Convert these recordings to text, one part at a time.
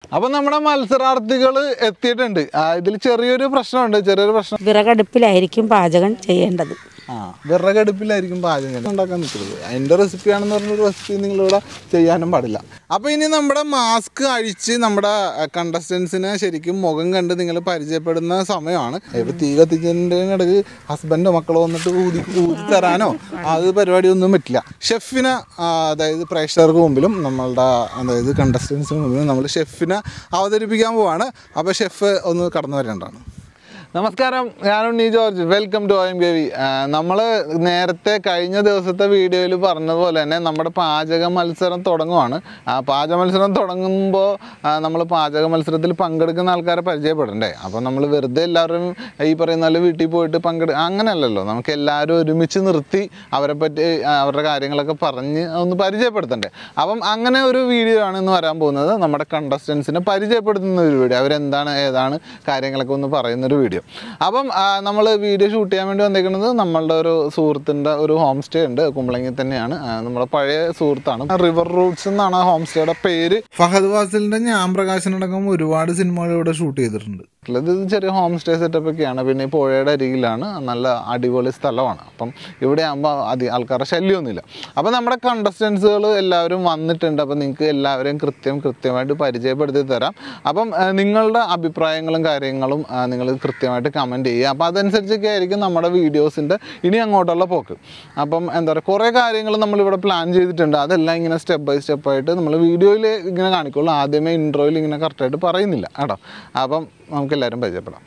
അപ്പൊ നമ്മുടെ മത്സരാർത്ഥികൾ എത്തിയിട്ടുണ്ട് ഇതിൽ ചെറിയൊരു പ്രശ്നമുണ്ട് ചെറിയൊരു പ്രശ്നം വിറകടുപ്പിലായിരിക്കും പാചകം ചെയ്യേണ്ടത് ആ വിറകടുപ്പിലായിരിക്കും പാചകം ചെയ്യുന്നത്. ഉണ്ടാക്കാൻ നിൽക്കുന്നത് അതിൻ്റെ റെസിപ്പിയാണെന്ന് പറഞ്ഞൊരു റെസിപ്പി നിങ്ങളിവിടെ ചെയ്യാനും പാടില്ല അപ്പോൾ ഇനി നമ്മുടെ മാസ്ക് അഴിച്ച് നമ്മുടെ കണ്ടസ്റ്റൻസിനെ ശരിക്കും മുഖം കണ്ട് നിങ്ങൾ പരിചയപ്പെടുന്ന സമയമാണ് ഇപ്പോൾ തീ കത്തിച്ചതിൻ്റെ ഇടയ്ക്ക് ഹസ്ബൻഡോ മക്കളോ വന്നിട്ട് ഊതി ഊതി തരാനോ അത് പരിപാടിയൊന്നും പറ്റില്ല ഷെഫിനെ ആ, അതായത് പ്രേക്ഷകർക്ക് മുമ്പിലും നമ്മളുടെ അതായത് കണ്ടസ്റ്റൻസിന് മുമ്പിലും നമ്മൾ ഷെഫിനെ അവതരിപ്പിക്കാൻ പോവാണ് അപ്പോൾ ഷെഫ് ഒന്ന് കടന്നു വരേണ്ടതാണ് നമസ്കാരം ഞാനുണ്ണി George welcome to M K V നമ്മൾ നേരത്തെ കഴിഞ്ഞ ദിവസത്തെ വീഡിയോയിൽ പറഞ്ഞതുപോലെ തന്നെ നമ്മുടെ പാചക മത്സരം തുടങ്ങുവാണ് ആ പാചക മത്സരം തുടങ്ങുമ്പോൾ നമ്മൾ പാചക മത്സരത്തിൽ പങ്കെടുക്കുന്ന ആൾക്കാരെ പരിചയപ്പെടണ്ടേ അപ്പോൾ നമ്മൾ വെറുതെ എല്ലാവരും ഈ പറയുന്ന പോലെ വീട്ടിൽ പോയിട്ട് പങ്കെടു അങ്ങനെയല്ലല്ലോ നമുക്ക് എല്ലാവരും ഒരുമിച്ച് നിർത്തി അവരെ പറ്റി ആ, അവരുടെ കാര്യങ്ങളൊക്കെ പറഞ്ഞ് ഒന്ന് പരിചയപ്പെടുത്തണ്ടേ അപ്പം അങ്ങനെ ഒരു വീഡിയോ ആണ് ഇന്ന് വരാൻ പോകുന്നത് നമ്മുടെ കണ്ടസ്റ്റൻസിനെ പരിചയപ്പെടുത്തുന്ന ഒരു വീഡിയോ അവരെന്താണ് ഏതാണ് കാര്യങ്ങളൊക്കെ ഒന്ന് പറയുന്ന ഒരു വീഡിയോ അപ്പം നമ്മൾ വീഡിയോ ഷൂട്ട് ചെയ്യാൻ വേണ്ടി വന്നിരിക്കുന്നത് നമ്മളുടെ ഒരു സുഹൃത്തിൻ്റെ ഒരു ഹോം സ്റ്റേ ഉണ്ട് കുമ്പളങ്ങി തന്നെയാണ് ആ, നമ്മുടെ പഴയ സുഹൃത്താണ് റിവർ റൂട്ട്സ് എന്നാണ് ആ ഹോം സ്റ്റേയുടെ പേര് ഫഹദ് വാസിലിൻ്റെ ഞാൻ പ്രകാശനടക്കം ഒരുപാട് സിനിമകൾ ഇവിടെ ഷൂട്ട് ചെയ്തിട്ടുണ്ട് ഇത് ചെറിയ ഹോം സ്റ്റേ സെറ്റപ്പ് ഒക്കെയാണ് പിന്നെ ഈ പുഴയുടെ അരികിലാണ് നല്ല അടിപൊളി സ്ഥലമാണ് അപ്പം ഇവിടെ ആകുമ്പോൾ അതി ആൾക്കാരുടെ ശല്യമൊന്നുമില്ല അപ്പം നമ്മുടെ കണ്ടസ്റ്റൻസുകൾ എല്ലാവരും വന്നിട്ടുണ്ട് അപ്പം നിങ്ങൾക്ക് എല്ലാവരെയും കൃത്യം കൃത്യമായിട്ട് പരിചയപ്പെടുത്തി തരാം അപ്പം ആ, നിങ്ങളുടെ അഭിപ്രായങ്ങളും കാര്യങ്ങളും നിങ്ങൾ കൃത്യമായിട്ട് കമൻറ്റ് ചെയ്യുക അപ്പം അതനുസരിച്ചൊക്കെ ആയിരിക്കും നമ്മുടെ വീഡിയോസിൻ്റെ ഇനി അങ്ങോട്ടുള്ള പോക്ക് അപ്പം എന്താ പറയുക കുറേ കാര്യങ്ങൾ നമ്മളിവിടെ പ്ലാൻ ചെയ്തിട്ടുണ്ട് അതെല്ലാം ഇങ്ങനെ സ്റ്റെപ്പ് ബൈ സ്റ്റെപ്പായിട്ട് നമ്മൾ വീഡിയോയിൽ ഇങ്ങനെ കാണിക്കുള്ളൂ ആദ്യമേ ഇൻട്രോയിൽ ഇങ്ങനെ കറക്റ്റായിട്ട് പറയുന്നില്ല കേട്ടോ അപ്പം നമുക്ക് എല്ലാവരും പരിചയപ്പെടാം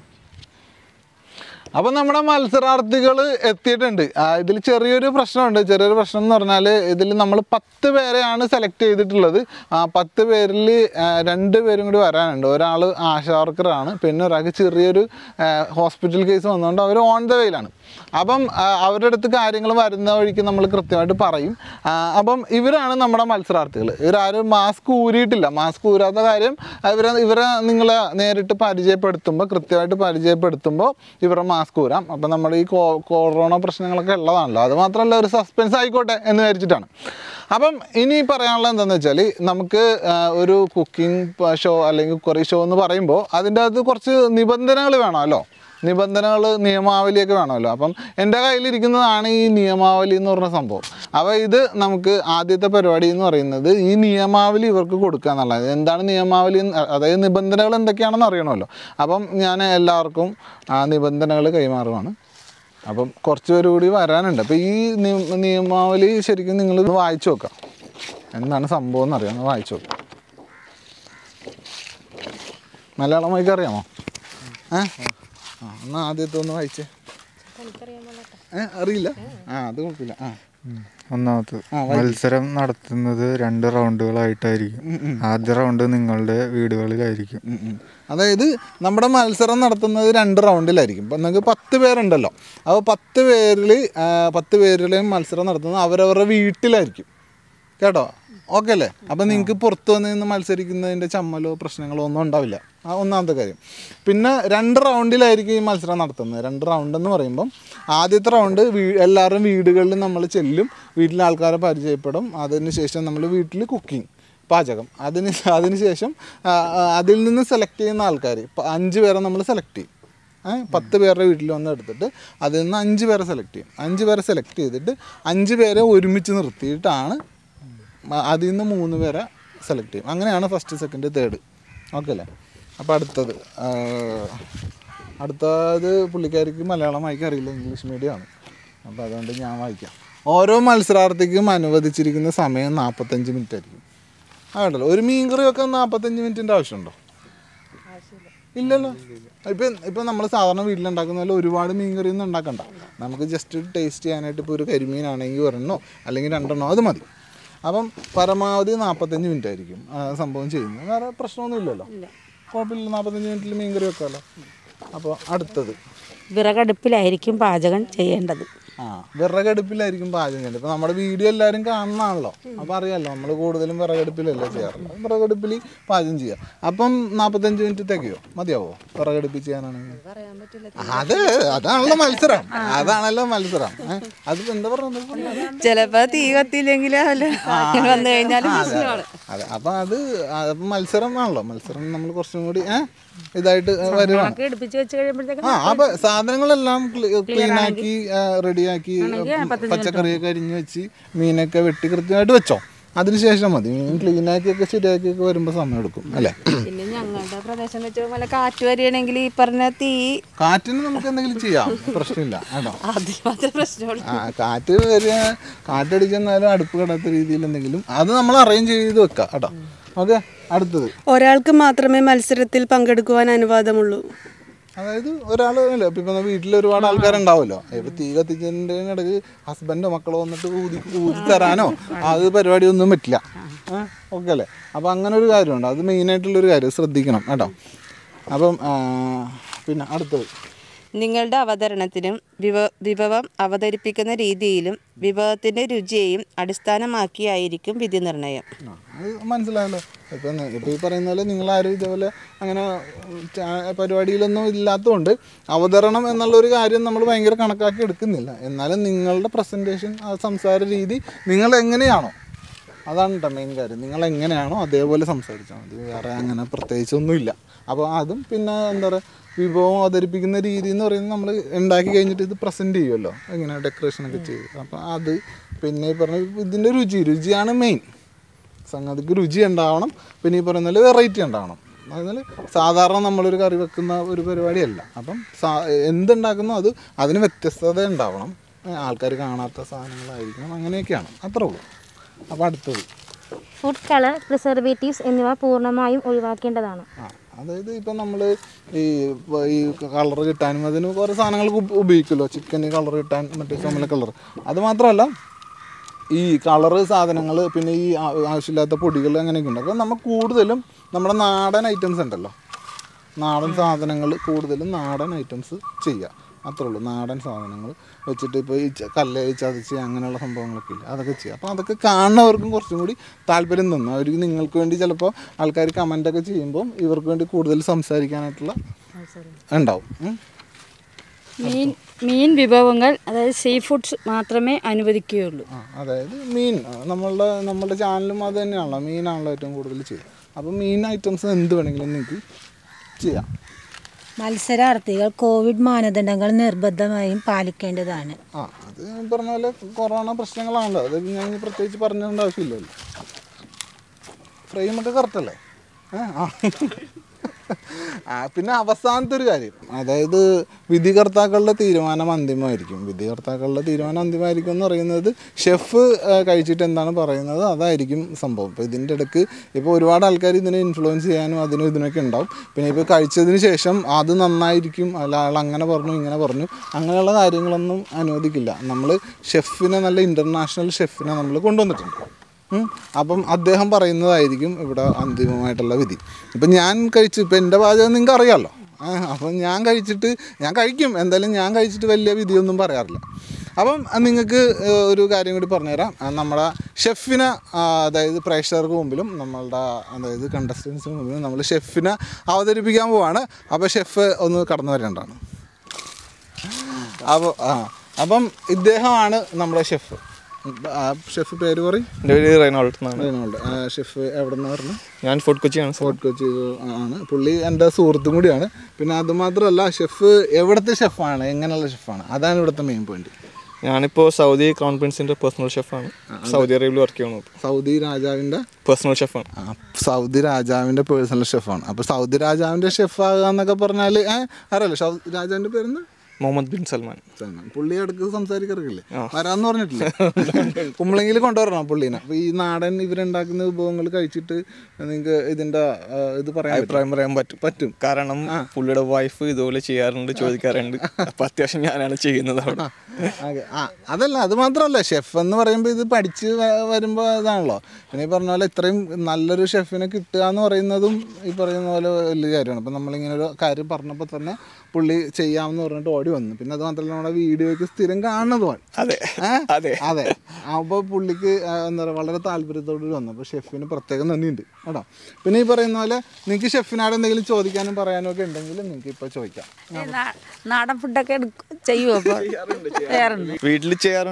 അപ്പം നമ്മുടെ മത്സരാർത്ഥികൾ എത്തിയിട്ടുണ്ട് ഇതിൽ ചെറിയൊരു പ്രശ്നമുണ്ട് ചെറിയൊരു പ്രശ്നം എന്ന് പറഞ്ഞാൽ ഇതിൽ നമ്മൾ പത്ത് പേരെയാണ് സെലക്ട് ചെയ്തിട്ടുള്ളത് ആ പത്ത് പേരിൽ രണ്ട് പേരും കൂടി വരാനുണ്ട് ഒരാൾ ആശാ വർക്കറാണ് പിന്നെ ഒരാൾക്ക് ചെറിയൊരു ഹോസ്പിറ്റൽ കേസ് വന്നുകൊണ്ട് അവർ ഓൺ ദ വേയിലാണ് അപ്പം ആ, അവരുടെ അടുത്ത് കാര്യങ്ങൾ വരുന്ന വഴിക്ക് നമ്മൾ കൃത്യമായിട്ട് പറയും ആ, അപ്പം ഇവരാണ് നമ്മുടെ മത്സരാർത്ഥികൾ ഇവരാരും മാസ്ക് ഊരിയിട്ടില്ല മാസ്ക് ഊരാത്ത കാര്യം ഇവരെ ഇവരെ നിങ്ങൾ നേരിട്ട് പരിചയപ്പെടുത്തുമ്പോൾ കൃത്യമായിട്ട് പരിചയപ്പെടുത്തുമ്പോൾ ഇവരുടെ മാസ്ക് ഊരാം അപ്പം നമ്മുടെ ഈ കോ കൊറോണ പ്രശ്നങ്ങളൊക്കെ ഉള്ളതാണല്ലോ അത് മാത്രമല്ല ഒരു സസ്പെൻസ് ആയിക്കോട്ടെ എന്ന് വിചാരിച്ചിട്ടാണ് അപ്പം ഇനി പറയാനുള്ളത് എന്താണെന്ന് വെച്ചാൽ നമുക്ക് ആ, ഒരു കുക്കിംഗ് ഷോ അല്ലെങ്കിൽ കുക്കറി ഷോ എന്ന് പറയുമ്പോൾ അതിൻ്റെ അകത്ത് കുറച്ച് നിബന്ധനകൾ വേണമല്ലോ നിബന്ധനകൾ നിയമാവലിയൊക്കെ വേണമല്ലോ അപ്പം എൻ്റെ കയ്യിലിരിക്കുന്നതാണ് ഈ നിയമാവലി എന്ന് പറഞ്ഞ സംഭവം അപ്പോൾ ഇത് നമുക്ക് ആദ്യത്തെ പരിപാടി എന്ന് പറയുന്നത് ഈ നിയമാവലി ഇവർക്ക് കൊടുക്കുക എന്നുള്ളത് എന്താണ് നിയമാവലി എന്ന് അതായത് നിബന്ധനകൾ എന്തൊക്കെയാണെന്ന് അറിയണമല്ലോ അപ്പം ഞാൻ എല്ലാവർക്കും ആ നിബന്ധനകൾ കൈമാറുവാണ് അപ്പം കുറച്ച് പേര് കൂടി വരാനുണ്ട് അപ്പോൾ ഈ നിയ- നിയമാവലി ശരിക്കും നിങ്ങൾ വായിച്ചു നോക്കാം എന്താണ് സംഭവം എന്നറിയാം ഒന്ന് വായിച്ചു നോക്കാം മലയാളം വായിക്കാൻ അറിയാമോ ഏ ആ എന്നാൽ ആദ്യത്തെ ഒന്ന് വായിച്ചേ ഏ അറിയില്ല ആ അത് കുഴപ്പമില്ല ആ ഒന്നാമത് ആ, വായിക്ക്. മത്സരം നടത്തുന്നത് രണ്ട് റൗണ്ടുകളായിട്ടായിരിക്കും ആദ്യ റൗണ്ട് നിങ്ങളുടെ വീടുകളിലായിരിക്കും ഉം, ഉം. അതായത് നമ്മുടെ മത്സരം നടത്തുന്നത് രണ്ട് റൗണ്ടിലായിരിക്കും ഇപ്പം നിങ്ങൾക്ക് പത്ത് പേരുണ്ടല്ലോ അപ്പോൾ പത്ത് പേരിൽ പത്ത് പേരിലെയും മത്സരം നടത്തുന്നത് അവരവരുടെ വീട്ടിലായിരിക്കും കേട്ടോ ഓക്കെ അല്ലേ അപ്പം നിങ്ങൾക്ക് പുറത്ത് വന്ന് നിന്ന് മത്സരിക്കുന്നതിൻ്റെ ചമ്മലോ പ്രശ്നങ്ങളോ ഒന്നും ഉണ്ടാവില്ല ആ ഒന്നാമത്തെ കാര്യം പിന്നെ രണ്ട് റൗണ്ടിലായിരിക്കും ഈ മത്സരം നടത്തുന്നത് രണ്ട് റൗണ്ട് എന്ന് പറയുമ്പം ആദ്യത്തെ റൗണ്ട് വീ എല്ലാവരുടെയും വീടുകളിൽ നമ്മൾ ചെല്ലും വീട്ടിലെ ആൾക്കാരെ പരിചയപ്പെടും അതിന് ശേഷം നമ്മൾ വീട്ടിൽ കുക്കിംഗ് പാചകം അതിന് അതിന് ശേഷം ആ, ആ, അതിൽ നിന്ന് സെലക്ട് ചെയ്യുന്ന ആൾക്കാർ ഇപ്പം അഞ്ച് പേരെ നമ്മൾ സെലക്ട് ചെയ്യും ഏ, പത്ത് പേരുടെ വീട്ടിൽ വന്ന് എടുത്തിട്ട് അതിൽ നിന്ന് അഞ്ച് പേരെ സെലക്ട് ചെയ്യും അഞ്ച് പേരെ സെലക്ട് ചെയ്തിട്ട് അഞ്ച് പേരെ ഒരുമിച്ച് നിർത്തിയിട്ടാണ് മ- അതിൽ നിന്ന് മൂന്ന് പേരെ സെലക്ട് ചെയ്യും അങ്ങനെയാണ് ഫസ്റ്റ് സെക്കൻഡ് തേർഡ് ഓക്കെ അല്ലേ അപ്പോൾ അടുത്തത് ആ, അടുത്തത് പുള്ളിക്കാരിക്ക് മലയാളം വായിക്കാൻ അറിയില്ല ഇംഗ്ലീഷ് മീഡിയമാണ് അപ്പോൾ അതുകൊണ്ട് ഞാൻ വായിക്കാം ഓരോ മത്സരാർത്ഥിക്കും അനുവദിച്ചിരിക്കുന്ന സമയം നാൽപ്പത്തഞ്ച് മിനിറ്റ് ആയിരിക്കും അതുണ്ടല്ലോ ഒരു മീൻ കറി വെക്കാൻ നാൽപ്പത്തഞ്ച് മിനിറ്റിൻ്റെ ആവശ്യമുണ്ടോ ഇല്ലല്ലോ ഇപ്പം ഇപ്പം നമ്മൾ സാധാരണ വീട്ടിലുണ്ടാക്കുന്ന പോലെ ഒരുപാട് മീൻ കറി ഒന്നും ഉണ്ടാക്കണ്ട നമുക്ക് ജസ്റ്റ് ടേസ്റ്റ് ചെയ്യാനായിട്ട് ഇപ്പോൾ ഒരു കരിമീനാണെങ്കിൽ ഒരെണ്ണോ അല്ലെങ്കിൽ രണ്ടെണ്ണോ അത് മതി അപ്പം പരമാവധി നാൽപ്പത്തഞ്ച് മിനിറ്റ് ആയിരിക്കും ആ സംഭവം ചെയ്യുന്നത് വേറെ പ്രശ്നമൊന്നും ഇല്ലല്ലോ കുഴപ്പമില്ല നാൽപ്പത്തഞ്ച് മിനിറ്റിൽ മീൻ കറി വെക്കാമല്ലോ അപ്പോൾ അടുത്തത് വിറകടുപ്പിലായിരിക്കും പാചകം ചെയ്യേണ്ടത് ആ വിറകടുപ്പിലായിരിക്കും പാചകം ചെയ്യുന്നത് ഇപ്പം നമ്മുടെ വീഡിയോ എല്ലാവരും കാണുന്നതാണല്ലോ അപ്പം അറിയാമല്ലോ നമ്മൾ കൂടുതലും വിറകടുപ്പിലല്ലേ ചെയ്യാറുള്ളത് വിറകടുപ്പിൽ പാചകം ചെയ്യാം അപ്പം നാൽപ്പത്തഞ്ച് മിനിറ്റ് തികയോ മതിയാവോ വിറകടുപ്പിൽ ചെയ്യാനാണെങ്കിൽ അത് അതാണല്ലോ മത്സരം അതാണല്ലോ മത്സരം ഏ? അത് എന്താ പറയുന്നത് ചിലപ്പോ തീ കത്തിയില്ലെങ്കിൽ വന്നു കഴിഞ്ഞാൽ പ്രശ്നമാണ് അതെ അപ്പം അത് അപ്പം മത്സരം ആണല്ലോ മത്സരം നമ്മൾ കുറച്ചും കൂടി ഏ ഇതായിട്ട് വരുവാണ് ഒക്കെ എടുപ്പിച്ച് വെച്ച് കഴിയുമ്പോഴത്തേക്ക് ആ അപ്പൊ സാധനങ്ങളെല്ലാം ക്ലീൻ ആക്കി റെഡിയാക്കി പച്ചക്കറിയൊക്കെ അരിഞ്ഞ് വെച്ച് മീനൊക്കെ വെട്ടി കൃത്യമായിട്ട് വെച്ചോ അതിനുശേഷം മതി മീൻ ക്ലീൻ ആക്കിയൊക്കെ ശരിയാക്കിയൊക്കെ വരുമ്പോൾ സമയം എടുക്കും അല്ലേ പിന്നെ ഞങ്ങളുടെ പ്രദേശം എന്ന് വെച്ചാൽ നല്ല കാറ്റ് വരികയാണെങ്കിൽ ഈ പറഞ്ഞ തീ കാറ്റിന് നമുക്ക് എന്തെങ്കിലും ചെയ്യാം പ്രശ്നമില്ല കേട്ടോ അത് മാത്രമേ പ്രശ്നമുള്ളൂ ആ കാറ്റ് വരിക കാറ്റടിച്ചെന്നാലും അടുപ്പ് കിടാത്ത രീതിയിൽ എന്തെങ്കിലും അത് നമ്മൾ അറേഞ്ച് ചെയ്ത് വെക്കാം കേട്ടോ ഓക്കെ അടുത്തത് ഒരാൾക്ക് മാത്രമേ മത്സരത്തിൽ പങ്കെടുക്കുവാൻ അനുവാദമുള്ളൂ അതായത് ഒരാൾ അല്ലേ ഇപ്പം ഇപ്പം വീട്ടിൽ ഒരുപാട് ആൾക്കാരുണ്ടാവുമല്ലോ ഇപ്പൊ തീ കത്തിച്ചതിൻ്റെ ഇടയ്ക്ക് ഹസ്ബൻഡോ മക്കളോ വന്നിട്ട് ഊതി ഊതി തരാനോ അത് പരിപാടിയൊന്നും പറ്റില്ല ഓക്കെ അല്ലേ അപ്പം അങ്ങനെ ഒരു കാര്യമുണ്ട് അത് മെയിനായിട്ടുള്ളൊരു കാര്യം ശ്രദ്ധിക്കണം കേട്ടോ അപ്പം ആ, പിന്നെ അടുത്തത് നിങ്ങളുടെ അവതരണത്തിനും വിഭ വിഭവം അവതരിപ്പിക്കുന്ന രീതിയിലും വിഭവത്തിൻ്റെ രുചിയെയും അടിസ്ഥാനമാക്കിയായിരിക്കും വിധി നിർണയം ആ, അത് മനസ്സിലായല്ലോ ഇപ്പം ഇപ്പം ഈ പറയുന്ന പോലെ നിങ്ങളാരും ഇതേപോലെ അങ്ങനെ ഉം, ചാ- പരിപാടിയിലൊന്നും ഇല്ലാത്തതുകൊണ്ട് അവതരണം എന്നുള്ളൊരു കാര്യം നമ്മൾ ഭയങ്കര കണക്കാക്കി എടുക്കുന്നില്ല എന്നാലും നിങ്ങളുടെ പ്രസൻറ്റേഷൻ ആ സംസാര രീതി നിങ്ങൾ എങ്ങനെയാണോ അതാണ് കേട്ടോ മെയിൻ കാര്യം നിങ്ങൾ എങ്ങനെയാണോ അതേപോലെ സംസാരിച്ചാൽ മതി വേറെ അങ്ങനെ പ്രത്യേകിച്ചൊന്നുമില്ല അപ്പോൾ അതും പിന്നെ എന്താ പറയുക വിഭവം അവതരിപ്പിക്കുന്ന രീതി എന്ന് പറയുന്നത് നമ്മൾ ഉണ്ടാക്കി കഴിഞ്ഞിട്ട് ഇത് പ്രസൻറ്റ് ചെയ്യുമല്ലോ ഇങ്ങനെ ഡെക്കറേഷനൊക്കെ ചെയ്ത് അപ്പോൾ അത് പിന്നെ ഈ പറഞ്ഞ ഇതിൻ്റെ രുചി രുചിയാണ് മെയിൻ സംഗതിക്ക് രുചി ഉണ്ടാവണം പിന്നെ ഈ പറയുന്ന പോലെ വെറൈറ്റി ഉണ്ടാവണം അതിനാൽ സാധാരണ നമ്മളൊരു കറി വെക്കുന്ന ഒരു പരിപാടിയല്ല അപ്പം സാ എന്തുണ്ടാക്കുന്നോ അത് അതിന് വ്യത്യസ്തത ഉണ്ടാവണം ആൾക്കാർ കാണാത്ത സാധനങ്ങളായിരിക്കണം അങ്ങനെയൊക്കെയാണ് അത്രേ ഉള്ളൂ അപ്പോൾ അടുത്തത് ഫുഡ് കളർ പ്രിസർവേറ്റീവ്സ് എന്നിവ പൂർണ്ണമായും ഒഴിവാക്കേണ്ടതാണ് ആ അതായത് ഇപ്പം നമ്മൾ ഈ ഇപ്പൊ ഈ കളർ കിട്ടാനും അതിന് കുറേ സാധനങ്ങൾക്ക് ഉപ- ഉപയോഗിക്കുമല്ലോ ചിക്കന് കളർ കിട്ടാൻ മറ്റേ ചുമല കളർ അത് മാത്രമല്ല ഈ കളറ് സാധനങ്ങൾ പിന്നെ ഈ ആ- ആവശ്യമില്ലാത്ത പൊടികൾ അങ്ങനെയൊക്കെ ഉണ്ട് അപ്പോൾ നമ്മൾ കൂടുതലും നമ്മുടെ നാടൻ ഐറ്റംസ് ഉണ്ടല്ലോ നാടൻ സാധനങ്ങൾ കൂടുതലും നാടൻ ഐറ്റംസ് ചെയ്യുക അത്രേ ഉള്ളൂ നാടൻ സാധനങ്ങൾ വെച്ചിട്ട് ഇപ്പോൾ ഈ ച- കല്ലേരി ചതച്ച് അങ്ങനെയുള്ള സംഭവങ്ങളൊക്കെ ഇല്ല അതൊക്കെ ചെയ്യുക അപ്പോൾ അതൊക്കെ കാണുന്നവർക്കും കുറച്ചും കൂടി താല്പര്യം തന്നു അവർക്ക് നിങ്ങൾക്ക് വേണ്ടി ചിലപ്പോൾ ആൾക്കാർ കമൻ്റൊക്കെ ചെയ്യുമ്പോൾ ഇവർക്ക് വേണ്ടി കൂടുതൽ സംസാരിക്കാനായിട്ടുള്ള ഉണ്ടാവും ഉം. മീൻ മീൻ വിഭവങ്ങൾ അതായത് സീ ഫുഡ്സ് മാത്രമേ അനുവദിക്കുകയുള്ളൂ ആ അതായത് മീൻ ആ, നമ്മളുടെ നമ്മളുടെ ചാനലും അത് തന്നെയാണല്ലോ മീനാണല്ലോ ഏറ്റവും കൂടുതൽ ചെയ്യുക അപ്പോൾ മീൻ ഐറ്റംസ് എന്ത് വേണമെങ്കിലും നിങ്ങൾക്ക് ചെയ്യാം മത്സരാർത്ഥികൾ കോവിഡ് മാനദണ്ഡങ്ങൾ നിർബന്ധമായും പാലിക്കേണ്ടതാണ് ആ അത് ഞാൻ പറഞ്ഞ പോലെ കൊറോണ പ്രശ്നങ്ങളാണല്ലോ അത് ഞാൻ ഇനി പ്രത്യേകിച്ച് പറഞ്ഞേണ്ട ആവശ്യമില്ലല്ലോ ഫ്രെയിമൊക്കെ കറക്റ്റ് അല്ലേ ഏ? ആ. ആ പിന്നെ അവസാനത്തെ ഒരു കാര്യം അതായത് വിധികർത്താക്കളുടെ തീരുമാനം അന്തിമമായിരിക്കും വിധികർത്താക്കളുടെ തീരുമാനം അന്തിമമായിരിക്കും എന്ന് പറയുന്നത് ഷെഫ് കഴിച്ചിട്ട് എന്താണ് പറയുന്നത് അതായിരിക്കും സംഭവം ഇപ്പോൾ ഇതിൻ്റെ ഇടയ്ക്ക് ഇപ്പോൾ ഒരുപാട് ആൾക്കാർ ഇതിനെ ഇൻഫ്ലുവൻസ് ചെയ്യാനും അതിനും ഇതിനൊക്കെ ഉണ്ടാവും പിന്നെ ഇപ്പോൾ കഴിച്ചതിന് ശേഷം അത് നന്നായിരിക്കും അല്ല ആൾ അങ്ങനെ പറഞ്ഞു ഇങ്ങനെ പറഞ്ഞു അങ്ങനെയുള്ള കാര്യങ്ങളൊന്നും അനുവദിക്കില്ല നമ്മൾ ഷെഫിനെ നല്ല ഇൻ്റർനാഷണൽ ഷെഫിനെ നമ്മൾ കൊണ്ടുവന്നിട്ടുണ്ട് ഉം. അപ്പം അദ്ദേഹം പറയുന്നതായിരിക്കും ഇവിടെ അന്തിമമായിട്ടുള്ള വിധി ഇപ്പം ഞാൻ കഴിച്ചു ഇപ്പം എൻ്റെ പാചകം നിങ്ങൾക്ക് അറിയാമല്ലോ അപ്പം ഞാൻ കഴിച്ചിട്ട് ഞാൻ കഴിക്കും എന്തായാലും ഞാൻ കഴിച്ചിട്ട് വലിയ വിധിയൊന്നും പറയാറില്ല അപ്പം നിങ്ങൾക്ക് ഏഹ്, ഒരു കാര്യം കൂടി പറഞ്ഞുതരാം ആ, നമ്മുടെ ഷെഫിനെ ആ, അതായത് പ്രേക്ഷകർക്ക് മുമ്പിലും നമ്മളുടെ അതായത് കണ്ടസ്റ്റൻസിന് മുമ്പിലും നമ്മൾ ഷെഫിനെ അവതരിപ്പിക്കാൻ പോവാണ് അപ്പോൾ ഷെഫ് ഒന്ന് കടന്നു വരേണ്ടതാണ് അപ്പോൾ ആ അപ്പം ഇദ്ദേഹമാണ് നമ്മുടെ ഷെഫ് ആ ഷെഫ് പേര് പറയും എൻ്റെ പേര് റെയ്നോൾഡ് എന്നാണ് റെയ്നോൾഡ് ആ ഷെഫ് എവിടെ നിന്ന് പറഞ്ഞു ഞാൻ ഫുഡ് കൊച്ചിയാണ് ഫോർട്ട് കൊച്ചി ആണ് പുള്ളി എൻ്റെ സുഹൃത്തും കൂടിയാണ് പിന്നെ അതുമാത്രമല്ല ഷെഫ് എവിടുത്തെ ഷെഫാണ് എങ്ങനെയുള്ള ഷെഫാണ് അതാണ് ഇവിടുത്തെ മെയിൻ പോയിന്റ് ഞാനിപ്പോൾ സൗദി ക്രൗൺ പ്രിൻസിൻ്റെ പേഴ്സണൽ ഷെഫാണ് സൗദി അറേബ്യയിൽ വർക്ക് ചെയ്യണത് സൗദി രാജാവിൻ്റെ പേഴ്സണൽ ഷെഫാണ് ആ, സൗദി രാജാവിൻ്റെ പേഴ്സണൽ ഷെഫാണ് അപ്പോൾ സൗദി രാജാവിൻ്റെ ഷെഫ് ആകുക എന്നൊക്കെ പറഞ്ഞാൽ ഏഹ് അറിയാലോ സൗദി രാജാവിൻ്റെ പേരെന്ത് മുഹമ്മദ് ബിൻ സൽമാൻ സൽമാൻ പുള്ളി ഇടയ്ക്ക് സംസാരിക്കാറില്ലേ വരാന്ന് പറഞ്ഞിട്ടില്ല കുമ്പളെങ്കിൽ കൊണ്ടുവരണം പുള്ളീനെ അപ്പോൾ ഈ നാടൻ ഇവരുണ്ടാക്കുന്ന വിഭവങ്ങൾ കഴിച്ചിട്ട് നിങ്ങൾക്ക് ഇതിൻ്റെ ആ, ഇത് പറയാൻ പറ്റും. അഭിപ്രായം പറയാൻ പറ്റും പറ്റും കാരണം പുള്ളിയുടെ വൈഫ് ഇതുപോലെ ചെയ്യാറുണ്ട് ചോദിക്കാറുണ്ട് അപ്പം അത്യാവശ്യം ഞാനാണ് ചെയ്യുന്നത് അവിടെ ആകെ. ആ അതല്ല അത് മാത്രമല്ല ഷെഫ് എന്ന് പറയുമ്പോൾ ഇത് പഠിച്ച് വ- വരുമ്പോൾ ഇതാണല്ലോ പിന്നെ ഈ പറഞ്ഞ പോലെ ഇത്രയും നല്ലൊരു ഷെഫിനെ കിട്ടുക എന്ന് പറയുന്നതും ഈ പറയുന്ന പോലെ വലിയ കാര്യമാണ് അപ്പം നമ്മളിങ്ങനെ ഒരു കാര്യം പറഞ്ഞപ്പോൾ തന്നെ പുള്ളി ചെയ്യാമെന്ന് പറഞ്ഞിട്ട് ഓടി വന്നു പിന്നെ അത് മാത്രമല്ല നമ്മുടെ വീഡിയോയ്ക്ക് സ്ഥിരം കാണുന്നതുമാണ് അതെ അതെ അതെ അപ്പോൾ പുള്ളിക്ക് ആ, എന്താ പറയുക വളരെ താല്പര്യത്തോട് വന്നു അപ്പോൾ ഷെഫിന് പ്രത്യേകം നന്ദിയുണ്ട് കേട്ടോ പിന്നെ ഈ പറയുന്ന പോലെ നിങ്ങൾക്ക് ഷെഫിനോട് എന്തെങ്കിലും ചോദിക്കാനും പറയാനും ഒക്കെ ഉണ്ടെങ്കിൽ നിങ്ങൾക്ക് ഇപ്പോൾ ചോദിക്കാം നാ- നാടൻ ഫുഡൊക്കെ എടുക്കും ചെയ്യുമോ അപ്പോൾ ചെയ്യാറുണ്ട് വീട്ടിൽ ചെയ്യാറുണ്ട്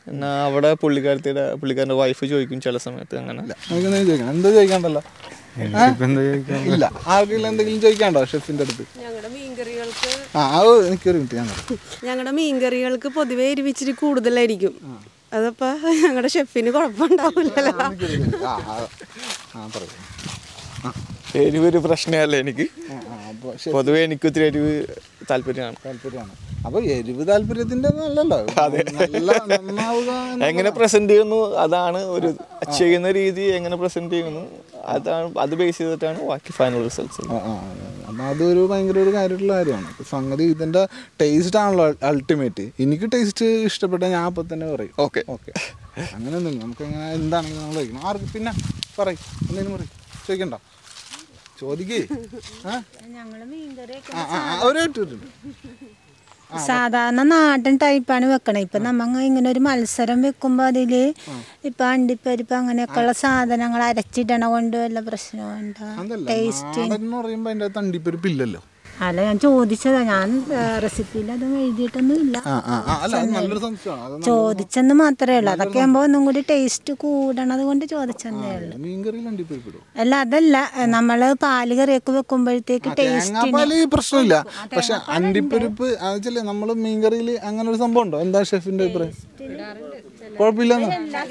എന്നാ അവിടെ പുള്ളിക്കാരത്തിയുടെ പുള്ളിക്കാരൻ്റെ വൈഫ് ചോദിക്കും ചില സമയത്ത് അങ്ങനെ നമുക്ക് എന്തെങ്കിലും ചോദിക്കണം എന്താ ചോദിക്കാണ്ടല്ലോ എനിക്കിപ്പോൾ എന്താ ചോദിക്കാൻ ഇല്ല ആർക്കെങ്കിലും എന്തെങ്കിലും ചോദിക്കാണ്ടോ ഷെഫിന്റെ അടുത്ത് ഞങ്ങളുടെ മീൻകറികൾക്ക് ആ അത് എനിക്കൊരു മിനിറ്റ് ഞാൻ പറയാം. ഞങ്ങളുടെ മീൻകറികൾക്ക് പൊതുവെ എരിവിച്ചിരി കൂടുതലായിരിക്കും അതപ്പോ ഞങ്ങളുടെ ഷെഫിന് കുഴപ്പമുണ്ടാവില്ലല്ലോ ആ ആ, ആ പറയൂ എരിവൊരു പ്രശ്നമല്ല എനിക്ക് ആ, ആ, അപ്പൊ പൊതുവെ എനിക്ക് ഒത്തിരി എരിവ് താല്പര്യമാണ് താല്പര്യമാണ് അപ്പൊ എരിവ് താല്പര്യത്തിന്റെ അല്ലല്ലോ നല്ല നന്നാവുക എന്ന് എങ്ങനെ പ്രസന്റ് ചെയ്യുന്നു അതാണ് ഒരു ചെയ്യുന്ന രീതി എങ്ങനെ പ്രസന്റ് ചെയ്യുന്നു അതാണ് അത് ബേസ് ചെയ്തിട്ടാണ് ബാക്കി ഫൈനൽ റിസൾട്ട്സ് ആ, ആ, ആ. അപ്പൊ അതൊരു ഭയങ്കര ഒരു കാര്യമായിട്ടുള്ള കാര്യമാണ് ഇപ്പൊ സംഗതി ഇതിന്റെ ടേസ്റ്റ് ആണല്ലോ അൾട്ടിമേറ്റ് എനിക്ക് ടേസ്റ്റ് ഇഷ്ടപ്പെട്ട ഞാൻ അപ്പൊ തന്നെ പറയും ഓക്കെ ഓക്കെ അങ്ങനെ ഒന്നും നമുക്ക് എങ്ങനെ എന്താണെങ്കിലും നമ്മൾ കഴിക്കണം ആർക്ക് പിന്നെ പറയും എന്തെങ്കിലും പറയും ചോദിക്കണ്ട ചോദിക്കേ ആ ഞങ്ങൾ മീൻകറിയൊക്കെ ആ, ആ, ആ, ഒരു മിനിറ്റ്, ഒരു മിനിറ്റ്. സാധാരണ നാടൻ ടൈപ്പാണ് വെക്കണേ ഇപ്പൊ നമ്മ ഇങ്ങനെ ഒരു മത്സരം വെക്കുമ്പോ അതില് ഇപ്പൊ അണ്ടിപ്പരിപ്പ് അങ്ങനെയൊക്കെയുള്ള സാധനങ്ങൾ അരച്ചിടണ കൊണ്ട് വല്ല പ്രശ്നമുണ്ടോ അതല്ല ടേസ്റ്റ് നാടൻ എന്ന് പറയുമ്പോ അതിന്റെ അകത്ത് അണ്ടിപ്പരിപ്പ് ഇല്ലല്ലോ അല്ല ഞാൻ ചോദിച്ചതാ ഞാൻ റെസിപ്പിയിൽ അതും എഴുതിയിട്ടൊന്നും ഇല്ല ആ ആ ആ, അല്ല അത് നല്ലൊരു സംശയമാണ് അത് ചോദിച്ചെന്ന് മാത്രമേ ഉള്ളൂ അതൊക്കെ ആകുമ്പോ ഒന്നും കൂടി ടേസ്റ്റ് കൂടണത് കൊണ്ട് ചോദിച്ചെന്നേ ഉള്ളൂ മീൻകറിയിൽ അണ്ടിപ്പരിപ്പ് ഇടും അല്ല അതല്ല നമ്മള് പാല് കറിയൊക്കെ വെക്കുമ്പോഴത്തേക്ക് ടേസ്റ്റ് തേങ്ങാപ്പാല് പ്രശ്നമില്ല പക്ഷെ അണ്ടിപ്പരിപ്പ് വെച്ചാല് നമ്മള് മീൻകറിയിൽ അങ്ങനെ ഒരു സംഭവം ഉണ്ടോ എന്താ ഷെഫിന്റെ അഭിപ്രായം കുഴപ്പമില്ലെന്ന്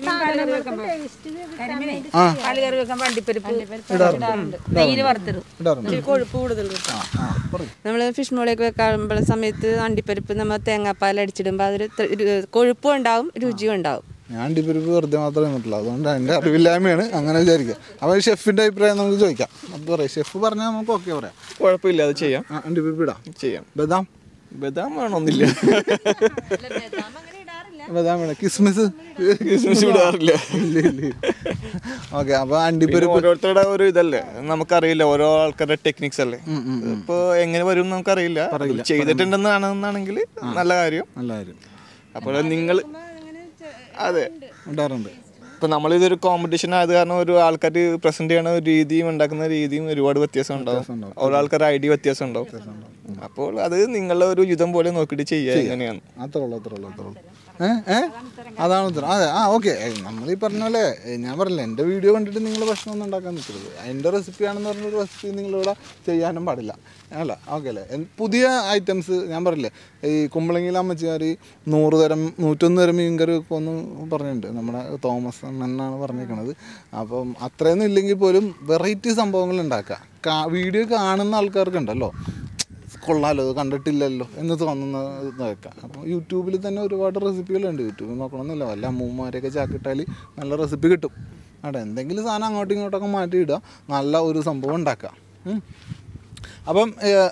ആ പാലുകറി വെക്കുമ്പോൾ അണ്ടിപ്പരിപ്പ് ഇടാറുണ്ട് നെയ്യിൽ വറുത്തിടും ഇടാറുണ്ട് കൊഴുപ്പ് കൂടുതൽ ആ ആ പറയും നമ്മൾ ഫിഷ് മോളിയൊക്കെ വെക്കാറുമ്പോൾ സമയത്ത് അണ്ടിപ്പരിപ്പ് നമ്മൾ തേങ്ങാപ്പാൽ അടിച്ചിടുമ്പോൾ അതൊരു ത- ഒരു കൊഴുപ്പും ഉണ്ടാവും രുചിയും ഉണ്ടാവും ഞാൻ അണ്ടിപ്പരിപ്പ് വെറുതെ മാത്രമേ നിന്നിട്ടുള്ളൂ അതുകൊണ്ട് എൻ്റെ അറിവില്ലായ്മയാണ് അങ്ങനെ വിചാരിക്കുക അപ്പോൾ ഷെഫിന്റെ അഭിപ്രായം നമുക്ക് ചോദിക്കാം അപ്പോൾ പറയാം ഷെഫ് പറഞ്ഞാൽ നമുക്ക് ഓക്കെ പറയാം കുഴപ്പമില്ല അത് ചെയ്യാം ആ അണ്ടിപ്പരിപ്പ് ഇടാം ചെയ്യാം ബദാം ബദാം വേണമെന്നില്ല ബദാം വേണം കിസ്മിസ് ക്രിസ്മസ് വിടാറില്ല ഇല്ല ഇല്ല ഓക്കെ അപ്പോൾ പിന്നെ അണ്ടിപ്പരിപ്പ് ഓരോരുത്തരുടെ ഒരു ഇതല്ലേ നമുക്കറിയില്ല ഓരോ ആൾക്കാരുടെ ടെക്നിക്സ് അല്ലേ ഇപ്പൊ എങ്ങനെ വരും എന്ന് നമുക്കറിയില്ല ചെയ്തിട്ടുണ്ടെന്നാണെന്നാണെങ്കിൽ നല്ല കാര്യം നല്ല കാര്യം അപ്പോൾ നിങ്ങൾ അതെ ഇടാറുണ്ട് ഇപ്പൊ നമ്മളിതൊരു കോമ്പറ്റീഷൻ ആയത് കാരണം ഒരു ആൾക്കാർ പ്രസന്റ് ചെയ്യണ ഒരു രീതിയും ഉണ്ടാക്കുന്ന രീതിയും ഒരുപാട് വ്യത്യാസം ഉണ്ടാവും ഓരോ ആൾക്കാരുടെ ഐഡിയ വ്യത്യാസം ഉണ്ടാവും അപ്പോൾ അത് നിങ്ങളുടെ ഒരു യുദ്ധം പോലെ നോക്കിയിട്ട് ചെയ്യുക എങ്ങനെയാണ് അത്രേ ഉള്ളൂ അത്രേ ഉള്ളൂ അത്രേ ഉള്ളൂ ഏ ഏ അതാണ് ഉത്തരം അതെ ആ ഓക്കെ നമ്മൾ ഈ പറഞ്ഞ പോലെ ഏ, ഞാൻ പറഞ്ഞില്ല എൻ്റെ വീഡിയോ കണ്ടിട്ട് നിങ്ങൾ ഭക്ഷണമൊന്നും ഉണ്ടാക്കാൻ നിൽക്കരുത് എൻ്റെ റെസിപ്പി ആണെന്ന് പറഞ്ഞൊരു റെസിപ്പി നിങ്ങളിവിടെ ചെയ്യാനും പാടില്ല അല്ല ഓക്കെ അല്ലേ എൻ- പുതിയ ഐറ്റംസ് ഞാൻ പറഞ്ഞില്ലേ ഈ കുമ്പളങ്ങിയിലെ അമ്മച്ചിമാർ നൂറ് തരം നൂറ്റൊന്ന് തരം മീൻകറി വെക്കുമെന്ന് പറഞ്ഞിട്ടുണ്ട് നമ്മുടെ തോമസ് എന്നാണ് പറഞ്ഞേക്കണത് അപ്പം അത്രയൊന്നും ഇല്ലെങ്കിൽ പോലും വെറൈറ്റി സംഭവങ്ങൾ ഉണ്ടാക്കുക കാ വീഡിയോ കാണുന്ന ആൾക്കാർക്കുണ്ടല്ലോ കൊള്ളാലോ ഇത് കണ്ടിട്ടില്ലല്ലോ എന്ന് തോന്നുന്ന ഇതൊക്കെ അപ്പോൾ യൂട്യൂബിൽ തന്നെ ഒരുപാട് റെസിപ്പികളുണ്ട് യൂട്യൂബിൽ നോക്കണമെന്നില്ല വല്ല അമ്മൂമ്മമാരെയൊക്കെ ചാക്കിട്ടാൽ നല്ല റെസിപ്പി കിട്ടും അവിടെ എന്തെങ്കിലും സാധനം അങ്ങോട്ടും ഇങ്ങോട്ടൊക്കെ മാറ്റിയിടുക നല്ല ഒരു സംഭവം ഉണ്ടാക്കുക ഉം. അപ്പം ഏഹ്,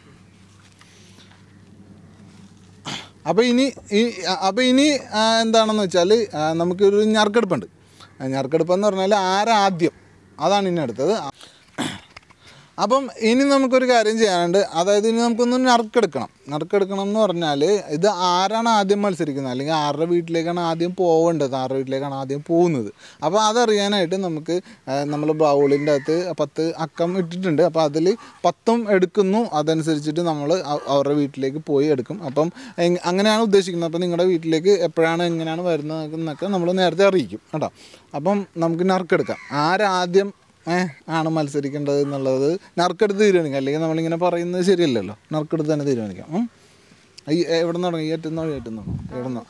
അപ്പോൾ ഇനി ഈ അപ്പോൾ ഇനി ആ, എന്താണെന്ന് വെച്ചാൽ ആ, നമുക്കൊരു ഞറുക്കെടുപ്പുണ്ട് ആ ഞറുക്കെടുപ്പ് എന്ന് പറഞ്ഞാൽ ആരാദ്യം അതാണ് ഇനി അടുത്തത് അപ്പം ഇനി നമുക്കൊരു കാര്യം ചെയ്യാനുണ്ട് അതായത് ഇനി നമുക്കൊന്ന് നറുക്കെടുക്കണം നറുക്കെടുക്കണം എന്ന് പറഞ്ഞാൽ ഇത് ആരാണ് ആദ്യം മത്സരിക്കുന്നത് അല്ലെങ്കിൽ ആരുടെ വീട്ടിലേക്കാണ് ആദ്യം പോവേണ്ടത് ആരുടെ വീട്ടിലേക്കാണ് ആദ്യം പോകുന്നത് അപ്പോൾ അതറിയാനായിട്ട് നമുക്ക് നമ്മൾ ബൗളിൻ്റെ അകത്ത് പത്ത് അക്കം ഇട്ടിട്ടുണ്ട് അപ്പോൾ അതിൽ പത്തും എടുക്കുന്നു അതനുസരിച്ചിട്ട് നമ്മൾ അവരുടെ വീട്ടിലേക്ക് പോയി എടുക്കും അപ്പം എങ്- അങ്ങനെയാണ് ഉദ്ദേശിക്കുന്നത് അപ്പോൾ നിങ്ങളുടെ വീട്ടിലേക്ക് എപ്പോഴാണ് എങ്ങനെയാണ് വരുന്നത് എന്നൊക്കെ നമ്മൾ നേരത്തെ അറിയിക്കും കേട്ടോ അപ്പം നമുക്ക് നറുക്കെടുക്കാം ആരാദ്യം ഏ ആണ് മത്സരിക്കേണ്ടത് എന്നുള്ളത് നറുക്കെടുത്ത് തീരുമാനിക്കാം അല്ലെങ്കിൽ നമ്മളിങ്ങനെ പറയുന്നത് ശരിയല്ലല്ലോ നറുക്കെടുത്ത് തന്നെ തീരുമാനിക്കാം ഉം. ഈ എവിടെ നിന്ന് തുടങ്ങി ഏറ്റുന്നോ ഏറ്റുന്നോ എവിടെ നിന്നോ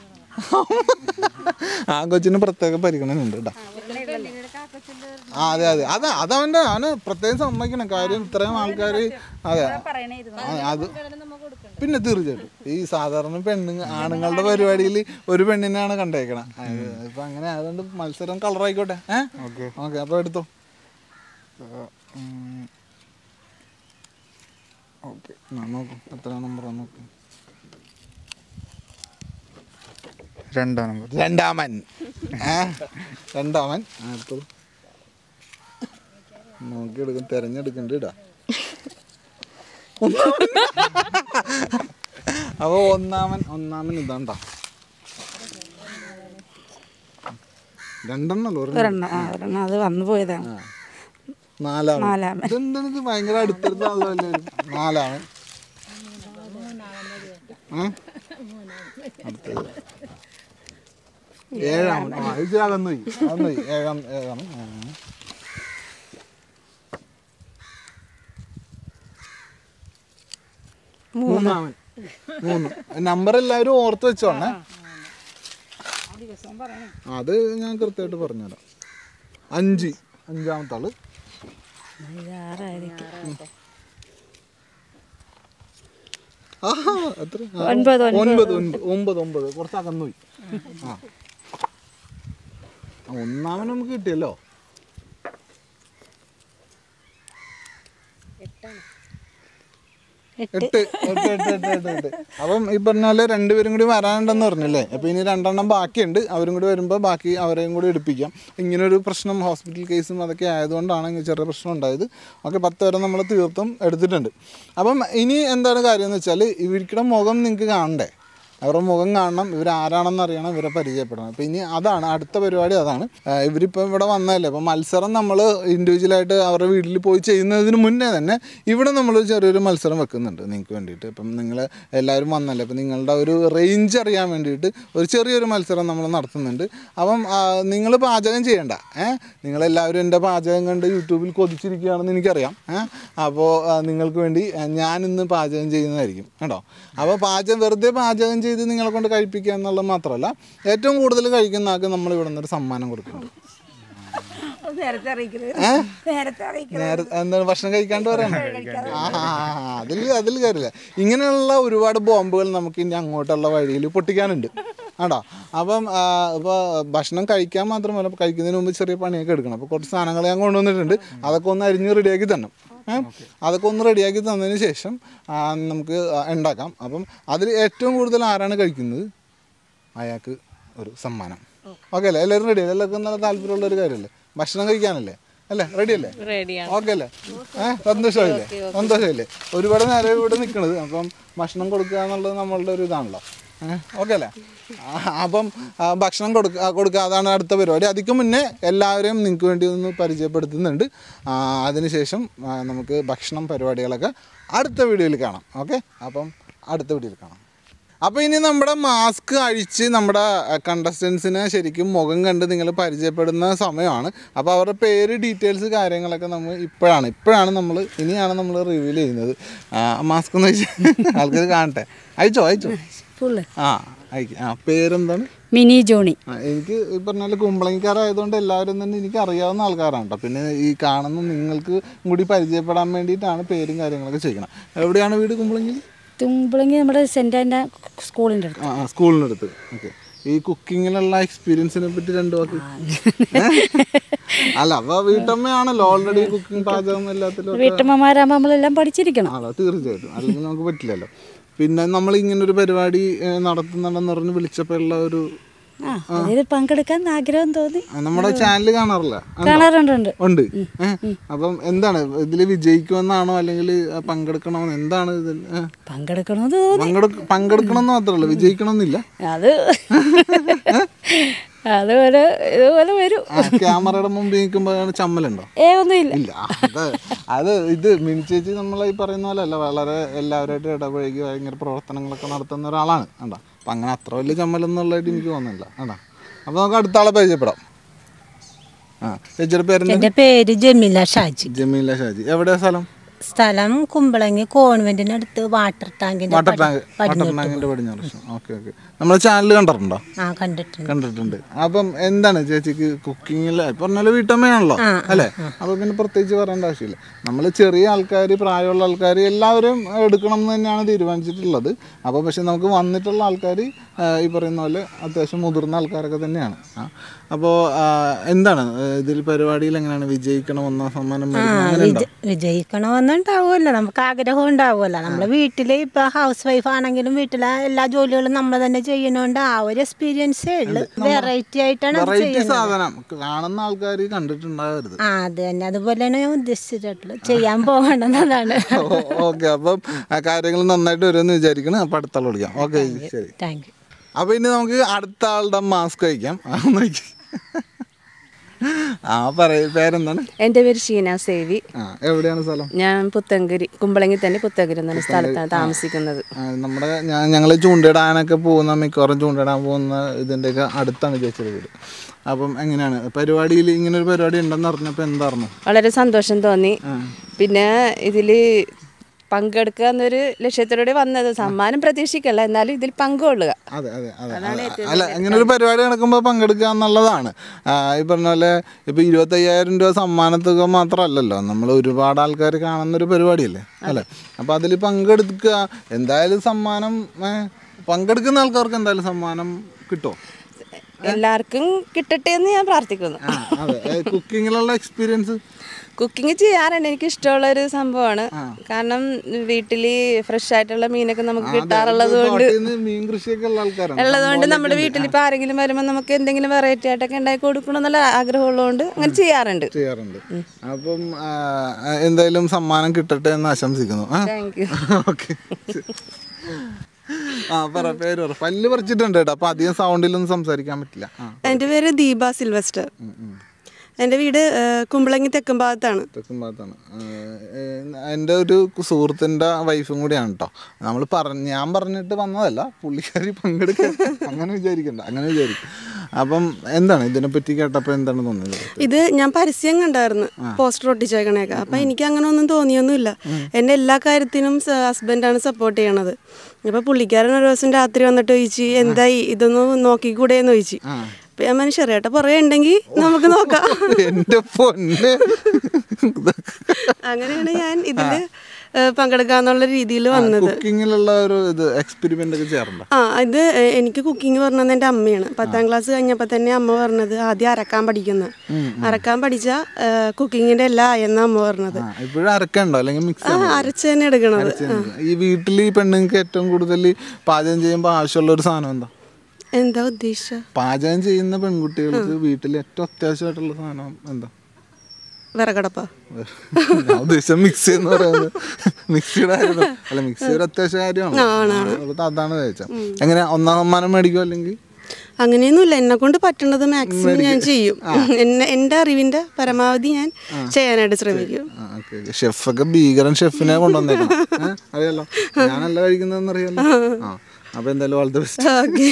ആ കൊച്ചിന് പ്രത്യേക പരിഗണന ഉണ്ട് കേട്ടോ ആ അതെ അതെ അതാ അതവൻ്റെ അവന് പ്രത്യേകം സമ്മതിക്കണം കാര്യം ഇത്രയും ആൾക്കാർ അതെ ആ, അത് പിന്നെ തീർച്ചയായിട്ടും ഈ സാധാരണ പെണ്ണുങ്ങ ആണുങ്ങളുടെ പരിപാടിയിൽ ഒരു പെണ്ണിനെയാണ് കണ്ടേക്കണം ഇപ്പൊ അങ്ങനെ അതുകൊണ്ട് മത്സരം കളറായിക്കോട്ടെ ഏഹ് ഓക്കെ അപ്പൊ എടുത്തോ ഓക്കെ നോക്കൂ എത്ര നമ്പർ നോക്കൂ രണ്ടാം നമ്പർ രണ്ടാമൻ ഏ രണ്ടാമൻ ആ, എടുത്തോളൂ നോക്കി എടുക്കും തിരഞ്ഞെടുക്കണ്ട ഇടാ അപ്പൊ ഒന്നാമൻ ഒന്നാമൻ ഇതാണ്ടാ രണ്ടെണ്ണല്ലോ ഒരെണ്ണം. ഒരെണ്ണം ആ ഒരെണ്ണം അത് വന്നു പോയതാണ് ആ. നാലാമൻ നാലാമൻ. ഇതെന്താണ് ഇത് ഭയങ്കര അടുത്തടുത്താണല്ലോ എല്ലാവരും നാലാമൻ ഏ? അടുത്തത് ഏഴാമൻ ആ ഇത് അകന്നു പോയി അകന്നു പോയി ഏഴാം ഏഴാണ് ആ. മൂന്നാമൻ മൂന്ന് നമ്പർ എല്ലാവരും ഓർത്ത് വെച്ചോണേ അത് ഞാൻ കൃത്യമായിട്ട് പറഞ്ഞുതരാം അഞ്ച് അഞ്ചാമത്തെ ആള് ആഹാ, എത്ര? ആ, ഒൻപത്, ഒൻപത് ഒൻപത് ഒമ്പത് ഒമ്പത് കുറച്ച് അകന്നു പോയി ആ ആ, ഒന്നാമൻ നമുക്ക് കിട്ടിയല്ലോ എട്ട് എട്ട് എട്ട് എട്ട് എട്ട് എട്ട് അപ്പം ഈ പറഞ്ഞ പോലെ രണ്ടുപേരും കൂടി വരാനുണ്ടെന്ന് പറഞ്ഞല്ലേ അപ്പോൾ ഇനി രണ്ടെണ്ണം ബാക്കിയുണ്ട് അവരും കൂടി വരുമ്പോൾ ബാക്കി അവരെയും കൂടി എടുപ്പിക്കാം ഇങ്ങനൊരു പ്രശ്നം ഹോസ്പിറ്റൽ കേസും അതൊക്കെ ആയതുകൊണ്ടാണ് ഇങ്ങനെ ചെറിയ പ്രശ്നം ഉണ്ടായത് ഓക്കെ പത്ത് വരെ നമ്മൾ തീർത്തും എടുത്തിട്ടുണ്ട് അപ്പം ഇനി എന്താണ് കാര്യം എന്ന് വെച്ചാൽ ഇവർക്കിടെ മുഖം നിങ്ങൾക്ക് കാണണ്ടേ അവരുടെ മുഖം കാണണം ഇവർ ആരാണെന്ന് അറിയണം ഇവരെ പരിചയപ്പെടണം അപ്പോൾ ഇനി അതാണ് അടുത്ത പരിപാടി അതാണ് ആഹ് ഇവരിപ്പോൾ ഇവിടെ വന്നതല്ലേ അപ്പോൾ മത്സരം നമ്മൾ ഇൻഡിവിജ്വലായിട്ട് അവരുടെ വീട്ടിൽ പോയി ചെയ്യുന്നതിന് മുന്നേ തന്നെ ഇവിടെ നമ്മൾ ചെറിയൊരു മത്സരം വെക്കുന്നുണ്ട് നിങ്ങൾക്ക് വേണ്ടിയിട്ട് ഇപ്പം നിങ്ങൾ എല്ലാവരും വന്നല്ലേ അപ്പോൾ നിങ്ങളുടെ ഒരു റേഞ്ച് അറിയാൻ വേണ്ടിയിട്ട് ഒരു ചെറിയൊരു മത്സരം നമ്മൾ നടത്തുന്നുണ്ട് അപ്പം നിങ്ങൾ പാചകം ചെയ്യണ്ട ഏഹ് നിങ്ങളെല്ലാവരും എൻ്റെ പാചകം കണ്ട് യൂട്യൂബിൽ കൊതിച്ചിരിക്കുകയാണെന്ന് എനിക്കറിയാം ഏഹ് അപ്പോൾ നിങ്ങൾക്ക് വേണ്ടി ആ, ഞാനിന്ന് പാചകം ചെയ്യുന്നതായിരിക്കും കേട്ടോ അപ്പോൾ പാചകം വെറുതെ പാചകം ചെയ്ത് നിങ്ങളെ കൊണ്ട് കഴിപ്പിക്കുക എന്നുള്ളത് മാത്രമല്ല ഏറ്റവും കൂടുതൽ കഴിക്കുന്ന ആൾക്ക് നമ്മൾ ഇവിടെ നിന്നൊരു സമ്മാനം കൊടുക്കുന്നുണ്ട് നേരത്തെ അറിയിക്കുന്നത് ഏഹ് നേരത്തെ അറിയിക്കുന്നത് നേരെ എന്താണ് ഭക്ഷണം കഴിക്കാണ്ട് പറയണം ആ ആ, ആ, അതിൽ അതിൽ കാര്യമില്ല ഇങ്ങനെയുള്ള ഒരുപാട് ബോംബുകൾ നമുക്ക് ഇനി അങ്ങോട്ടുള്ള വഴിയിൽ പൊട്ടിക്കാനുണ്ട് ആണോ അപ്പം ആ, ഇപ്പോൾ ഭക്ഷണം കഴിക്കാൻ മാത്രമല്ല കഴിക്കുന്നതിന് മുമ്പ് ചെറിയ പണിയൊക്കെ എടുക്കണം അപ്പോൾ കുറച്ച് സാധനങ്ങൾ ഞാൻ കൊണ്ടുവന്നിട്ടുണ്ട് അതൊക്കെ ഒന്ന് അരിഞ്ഞ് റെഡിയാക്കി തരണം ഏ? അതൊക്കെ ഒന്ന് റെഡിയാക്കി തന്നതിന് ശേഷം ആ, നമുക്ക് ആ, ഉണ്ടാക്കാം അപ്പം അതിൽ ഏറ്റവും കൂടുതൽ ആരാണ് കഴിക്കുന്നത് അയാൾക്ക് ഒരു സമ്മാനം ഓക്കെ അല്ലേ എല്ലാവരും റെഡി അല്ലേ എല്ലാവർക്കും നല്ല താല്പര്യമുള്ള ഒരു കാര്യമല്ലേ ഭക്ഷണം കഴിക്കാനല്ലേ അല്ലേ റെഡി അല്ലേ റെഡിയാണ് ഓക്കെ അല്ലേ ഏഹ് സന്തോഷമായില്ലേ സന്തോഷമായില്ലേ ഒരുപാട് നേരം ഇവിടെ നിൽക്കണത് അപ്പം ഭക്ഷണം കൊടുക്കുക എന്നുള്ളത് നമ്മളുടെ ഒരു ഇതാണല്ലോ ഏഹ് ഓക്കെ അല്ലേ ആ, അപ്പം ആ, ഭക്ഷണം കൊടുക്കുക കൊടുക്കുക അതാണ് അടുത്ത പരിപാടി അതിക്ക് മുന്നേ എല്ലാവരെയും നിങ്ങൾക്ക് വേണ്ടി ഒന്ന് പരിചയപ്പെടുത്തുന്നുണ്ട് ആ, അതിനുശേഷം ആ, നമുക്ക് ഭക്ഷണം പരിപാടികളൊക്കെ അടുത്ത വീഡിയോയിൽ കാണാം ഓക്കെ അപ്പം അടുത്ത വീഡിയോയിൽ കാണാം അപ്പോൾ ഇനി നമ്മുടെ മാസ്ക് അഴിച്ച് നമ്മുടെ കണ്ടസ്റ്റൻസിനെ ശരിക്കും മുഖം കണ്ട് നിങ്ങൾ പരിചയപ്പെടുന്ന സമയമാണ് അപ്പോൾ അവരുടെ പേര് ഡീറ്റെയിൽസ് കാര്യങ്ങളൊക്കെ നമ്മൾ ഇപ്പോഴാണ് ഇപ്പോഴാണ് നമ്മൾ ഇനിയാണ് നമ്മൾ റിവീൽ ചെയ്യുന്നത് മാസ്ക് എന്ന് വെച്ചാൽ ആൾക്കാർ കാണട്ടെ അയച്ചോ അയച്ചോ ഫുള്ള് ആ അയക്കും ആ പേരെന്താണ് മിനി ജോണി ആ, എനിക്ക് ഈ പറഞ്ഞ പോലെ കുമ്പളങ്ങിക്കാരായതുകൊണ്ട് എല്ലാവരും തന്നെ എനിക്ക് അറിയാവുന്ന ആൾക്കാരാണ് കേട്ടോ പിന്നെ ഈ കാണുന്ന നിങ്ങൾക്ക് കൂടി പരിചയപ്പെടാൻ വേണ്ടിയിട്ടാണ് പേരും കാര്യങ്ങളൊക്കെ ചെയ്യണം എവിടെയാണ് വീട് കുമ്പളങ്ങിൽ തുമ്പളങ്ങി നമ്മുടെ സെൻറ് ആൻഡ് സ്കൂളിൻ്റെ അടുത്ത് ആ ആ, സ്കൂളിനടുത്ത് ഓക്കെ ഈ കുക്കിങ്ങിലുള്ള എക്സ്പീരിയൻസിനെ പറ്റി രണ്ടു വാക്ക് ഏ? അല്ല അപ്പൊ വീട്ടമ്മയാണല്ലോ ഓൾറെഡി കുക്കിംഗ് പാചകം എല്ലാത്തിലും ഒക്കെ- വീട്ടമ്മമാരാകുമ്പോൾ നമ്മളെല്ലാം പഠിച്ചിരിക്കണം ആണോ തീർച്ചയായിട്ടും അല്ലെങ്കിൽ നമുക്ക് പറ്റില്ലല്ലോ പിന്നെ നമ്മൾ ഇങ്ങനെ ഒരു പരിപാടി ഏ, നടത്തുന്നുണ്ടെന്ന് പറഞ്ഞ് വിളിച്ചപ്പോഴുള്ള ഒരു ആ അതിൽ പങ്കെടുക്കാൻ ആഗ്രഹം തോന്നി ആ, നമ്മുടെ ചാനൽ കാണാറില്ല ഉണ്ടോ? കാണാറുണ്ട് ഉണ്ട് ഉണ്ട് ഏ? അപ്പം എന്താണ് ഇതിൽ വിജയിക്കുമെന്നാണോ അല്ലെങ്കിൽ പങ്കെടുക്കണമെന്ന് എന്താണ് ഇതിൽ ഏ? പങ്കെടുക്കണമെന്ന് തോന്നി പങ്കെടുക്ക പങ്കെടുക്കണമെന്ന് മാത്രമല്ല വിജയിക്കണമെന്നില്ല അത് അതുപോലെ ഇതുപോലെ വരും ആ, ക്യാമറയുടെ മുമ്പിൽ നിൽക്കുമ്പോഴാണ് ചമ്മലുണ്ടോ ഏ ഒന്നുമില്ല ഇല്ല അത് അത് ഇത് മിനി ചേച്ചി നമ്മൾ ഈ പറയുന്ന പോലെ അല്ല വളരെ എല്ലാവരുമായിട്ട് ഇടപഴകി ഭയങ്കര പ്രവർത്തനങ്ങളൊക്കെ നടത്തുന്ന ഒരാളാണ് കണ്ടോ അപ്പം അങ്ങനെ അത്ര വലിയ ചമ്മലെന്നുള്ളതായിട്ട് എനിക്ക് തോന്നുന്നില്ല കണ്ടോ അപ്പോൾ നമുക്ക് അടുത്ത ആളെ പരിചയപ്പെടാം ആ ചേച്ചിയുടെ പേരെന്താ എൻ്റെ പേര് ജമീല ഷാജി ജമീല ഷാജി എവിടെയാ സ്ഥലം സ്ഥലം കുമ്പളങ്ങി കോൺവെന്റിനടുത്ത് വാട്ടർ ടാങ്കിന്റെ വാട്ടർ ടാങ്ക് വാട്ടർ ടാങ്കിൻ്റെ പടിഞ്ഞാറ് വശം ഓക്കെ ഓക്കെ നമ്മുടെ ചാനൽ കണ്ടിട്ടുണ്ടോ ആ കണ്ടിട്ടുണ്ട് കണ്ടിട്ടുണ്ട് അപ്പം എന്താണ് ചേച്ചിക്ക് കുക്കിങ്ങിൽ പറഞ്ഞാൽ വീട്ടമ്മയാണല്ലോ അല്ലേ അപ്പൊ പിന്നെ പ്രത്യേകിച്ച് പറയേണ്ട ആവശ്യമില്ല നമ്മൾ ചെറിയ ആൾക്കാർ പ്രായമുള്ള ആൾക്കാർ എല്ലാവരും എടുക്കണം എന്ന് തന്നെയാണ് തീരുമാനിച്ചിട്ടുള്ളത് അപ്പോൾ പക്ഷെ നമുക്ക് വന്നിട്ടുള്ള ആൾക്കാർ ഈ പറയുന്ന പോലെ അത്യാവശ്യം മുതിർന്ന ആൾക്കാരൊക്കെ തന്നെയാണ് അപ്പോൾ എന്താണ് ആ, ഇതിൽ പരിപാടിയിൽ എങ്ങനെയാണ് വിജയിക്കണം ഒന്നാം സമ്മാനം മേടിക്കണം അങ്ങനെ ഉണ്ടോ വിജയിക്കണമെന്നുണ്ടാവുമല്ലോ നമുക്ക് ആഗ്രഹം ഉണ്ടാവുമല്ലോ നമ്മളെ വീട്ടിൽ ഇപ്പൊ ഹൗസ് വൈഫ് ആണെങ്കിലും വീട്ടിലെ എല്ലാ ജോലികളും നമ്മൾ തന്നെ ചെയ്യണോണ്ട് ആ ഒരു എക്സ്പീരിയൻസേ ഉള്ളു വെറൈറ്റി ആയിട്ടാണ് അത് വെറൈറ്റി ചെയ്യുന്നത് സാധനം കാണുന്ന ആൾക്കാർ കണ്ടിട്ടുണ്ടാകരുത് ആ അത് തന്നെ അതുപോലെയാണ് ഞാൻ ഉദ്ദേശിച്ചിട്ടുള്ളത് ചെയ്യാൻ പോകണമെന്നതാണ് ഓക്കെ അപ്പം ആ കാര്യങ്ങൾ നന്നായിട്ട് വരുമെന്ന് വിചാരിക്കണം അപ്പം അടുത്ത ആൾ വിളിക്കാം ഓക്കെ ശരി താങ്ക് യു അപ്പോൾ ഇനി നമുക്ക് അടുത്ത ആളുടെ മാസ്ക് കഴിക്കാം ആ, ഒന്ന് കഴിക്ക്. ആ പറയ പേരെന്താണ് എൻ്റെ പേര് ഷീന സേവി ആ എവിടെയാണ് സ്ഥലം ഞാൻ പുത്തങ്കരി കുമ്പളങ്ങി തന്നെ പുത്തങ്കരി എന്ന സ്ഥലത്താണ് താമസിക്കുന്നത് ആ, നമ്മുടെ ഞങ്ങൾ ചൂണ്ടയിടാനൊക്കെ പോകുന്ന മിക്കവാറും ചൂണ്ടയിടാൻ പോകുന്ന ഇതിൻ്റെയൊക്കെ അടുത്താണ് ചേച്ചിയുടെ വീട് അപ്പം എങ്ങനെയാണ് പരിപാടിയിൽ ഇങ്ങനെ ഒരു പരിപാടി ഉണ്ടെന്ന് അറിഞ്ഞപ്പോൾ എന്തായിരുന്നു വളരെ സന്തോഷം തോന്നി പിന്നെ ഇതിൽ പങ്കെടുക്കുക എന്നൊരു ലക്ഷ്യത്തോടെ വന്നത് സമ്മാനം പ്രതീക്ഷിക്കല്ല എന്നാലും ഇതിൽ പങ്കുകൊള്ളുക അതെ അതെ അതെ അതെ. അല്ല ഇങ്ങനെ ഒരു പരിപാടി നടക്കുമ്പോൾ പങ്കെടുക്കുക എന്നുള്ളതാണ് ആ, ഈ പറഞ്ഞ പോലെ ഇപ്പൊ ഇരുപത്തയ്യായിരം രൂപ സമ്മാനത്തുക മാത്രമല്ലല്ലോ നമ്മൾ ഒരുപാട് ആൾക്കാർ കാണുന്ന ഒരു പരിപാടിയല്ലേ അല്ലേ അപ്പൊ അതിൽ പങ്കെടുക്കുക എന്തായാലും സമ്മാനം ഏ, പങ്കെടുക്കുന്ന ആൾക്കാർക്ക് എന്തായാലും സമ്മാനം കിട്ടുമോ എല്ലാവർക്കും കിട്ടട്ടെ എന്ന് ഞാൻ പ്രാർത്ഥിക്കുന്നു ആ അതെ കുക്കിങ്ങിലുള്ള എക്സ്പീരിയൻസ് കുക്കിംഗ് ചെയ്യാറുണ്ട് എനിക്ക് ഇഷ്ടമുള്ള ഒരു സംഭവമാണ് കാരണം വീട്ടിൽ ഫ്രഷ് ആയിട്ടുള്ള മീനൊക്കെ നമുക്ക് കിട്ടാറുള്ളത് കൊണ്ട് മീൻ കൃഷിയൊക്കെ ഉള്ള ആൾക്കാരാണ് ഉള്ളതുകൊണ്ട് നമ്മുടെ വീട്ടിൽ ഇപ്പൊ ആരെങ്കിലും വരുമ്പോൾ നമുക്ക് എന്തെങ്കിലും വെറൈറ്റി ആയിട്ടൊക്കെ ഉണ്ടാക്കി കൊടുക്കണം എന്നുള്ള ആഗ്രഹമുള്ളതുകൊണ്ട് അങ്ങനെ ചെയ്യാറുണ്ട് ചെയ്യാറുണ്ട് അപ്പം ആ, എന്തായാലും സമ്മാനം കിട്ടട്ടെ എന്ന് ആശംസിക്കുന്നു ആ താങ്ക് യു ഓക്കെ ആ പറ പേര് പറ പല്ല് പറിച്ചിട്ടുണ്ട് കേട്ടോ അപ്പൊ അധികം സൗണ്ടിലൊന്നും സംസാരിക്കാൻ പറ്റില്ല ആ എൻ്റെ പേര് ദീപ സിൽവസ്റ്റർ എൻ്റെ വീട് ആ, കുമ്പളങ്ങി തെക്കും ഭാഗത്താണ് തെക്കും ഭാഗത്താണ് ആ, ഏ, എൻ്റെ ഒരു സുഹൃത്തിൻ്റെ വൈഫും കൂടിയാണ് കേട്ടോ നമ്മൾ പറഞ്ഞ ഞാൻ പറഞ്ഞിട്ട് വന്നതല്ല പുള്ളിക്കാരി പങ്കെടുക്കാൻ അങ്ങനെ വിചാരിക്കണ്ട അങ്ങനെ വിചാരിക്കും അപ്പം എന്താണ് ഇതിനെപ്പറ്റി കേട്ടപ്പോൾ എന്താണ് തോന്നിയത് ഇത് ഞാൻ പരസ്യം കണ്ടായിരുന്നു പോസ്റ്റർ ഒട്ടിച്ചേക്കണേക്കെ അപ്പം എനിക്ക് അങ്ങനെ ഒന്നും തോന്നിയൊന്നുമില്ല എൻ്റെ എല്ലാ കാര്യത്തിനും സ- ഹസ്ബൻഡാണ് സപ്പോർട്ട് ചെയ്യണത് അപ്പോൾ പുള്ളിക്കാരൻ ഒരു ദിവസം രാത്രി വന്നിട്ട് ചോദിച്ചു എന്തായി ഇതൊന്ന് നോക്കിക്കൂടെയെന്ന് ചോദിച്ചു അപ്പം ഞാൻ മനുഷ്യരേട്ട പുറകെ ഉണ്ടെങ്കിൽ നമുക്ക് നോക്കാം എൻ്റെ പൊന്ന് അങ്ങനെയാണ് ഞാൻ ഇതിൽ പങ്കെടുക്കാന്നുള്ള രീതിയിൽ വന്നത് കുക്കിങ്ങിലുള്ള ഒരു ഇത് എക്സ്പെരിമെൻ്റ് ഒക്കെ ചെയ്യാറുണ്ടോ ആ ഇത് എ- എനിക്ക് കുക്കിംഗ് പറഞ്ഞത് എൻ്റെ അമ്മയാണ് പത്താം ക്ലാസ് കഴിഞ്ഞപ്പോൾ തന്നെ അമ്മ പറഞ്ഞത് ആദ്യം അരക്കാൻ പഠിക്കുന്ന അരക്കാൻ പഠിച്ച കുക്കിങ്ങിൻ്റെ എല്ലാം ആയെന്നാ അമ്മ പറഞ്ഞത് ആ ഇപ്പോഴും അരക്കണ്ടോ അല്ലെങ്കിൽ മിക്സ് ആ അരച്ച് തന്നെ എടുക്കണത് ഈ വീട്ടിൽ ഈ പെണ്ണുങ്ങൾക്ക് ഏറ്റവും കൂടുതൽ പാചകം ചെയ്യുമ്പോൾ ആവശ്യമുള്ള ഒരു സാധനം എന്താ എന്താ ഉദ്ദേശിച്ച പാചകം ചെയ്യുന്ന പെൺകുട്ടികൾക്ക് വീട്ടിൽ ഏറ്റവും അത്യാവശ്യമായിട്ടുള്ള സാധനം എന്താ വിറകടപ്പ ഞാൻ ഉദ്ദേശിച്ച മിക്സി എന്ന് പറയുന്നത് മിക്സിയുടെ ആയിരുന്നു അല്ല മിക്സി ഒരു അത്യാവശ്യ കാര്യമാണ് അപ്പൊ അതാണ് ചോദിച്ചത് എങ്ങനെ ഒന്നാം സമ്മാനം മേടിക്കും അല്ലെങ്കിൽ അങ്ങനെയൊന്നുമില്ല എന്നെ കൊണ്ട് പറ്റുന്നത് മാക്സിമം ഞാൻ ചെയ്യും എന്നെ എൻ്റെ അറിവിൻ്റെ പരമാവധി ഞാൻ ചെയ്യാനായിട്ട് ശ്രമിക്കും ഷെഫൊക്കെ ഭീകരൻ ഷെഫിനെ കൊണ്ടുവന്നേക്കണം ഏ? അറിയാലോ ഞാനല്ല കഴിക്കുന്നതെന്ന് അറിയാലോ ആ അപ്പൊ എന്തായാലും ഓൾ ദ ബെസ്റ്റ് ഓക്കെ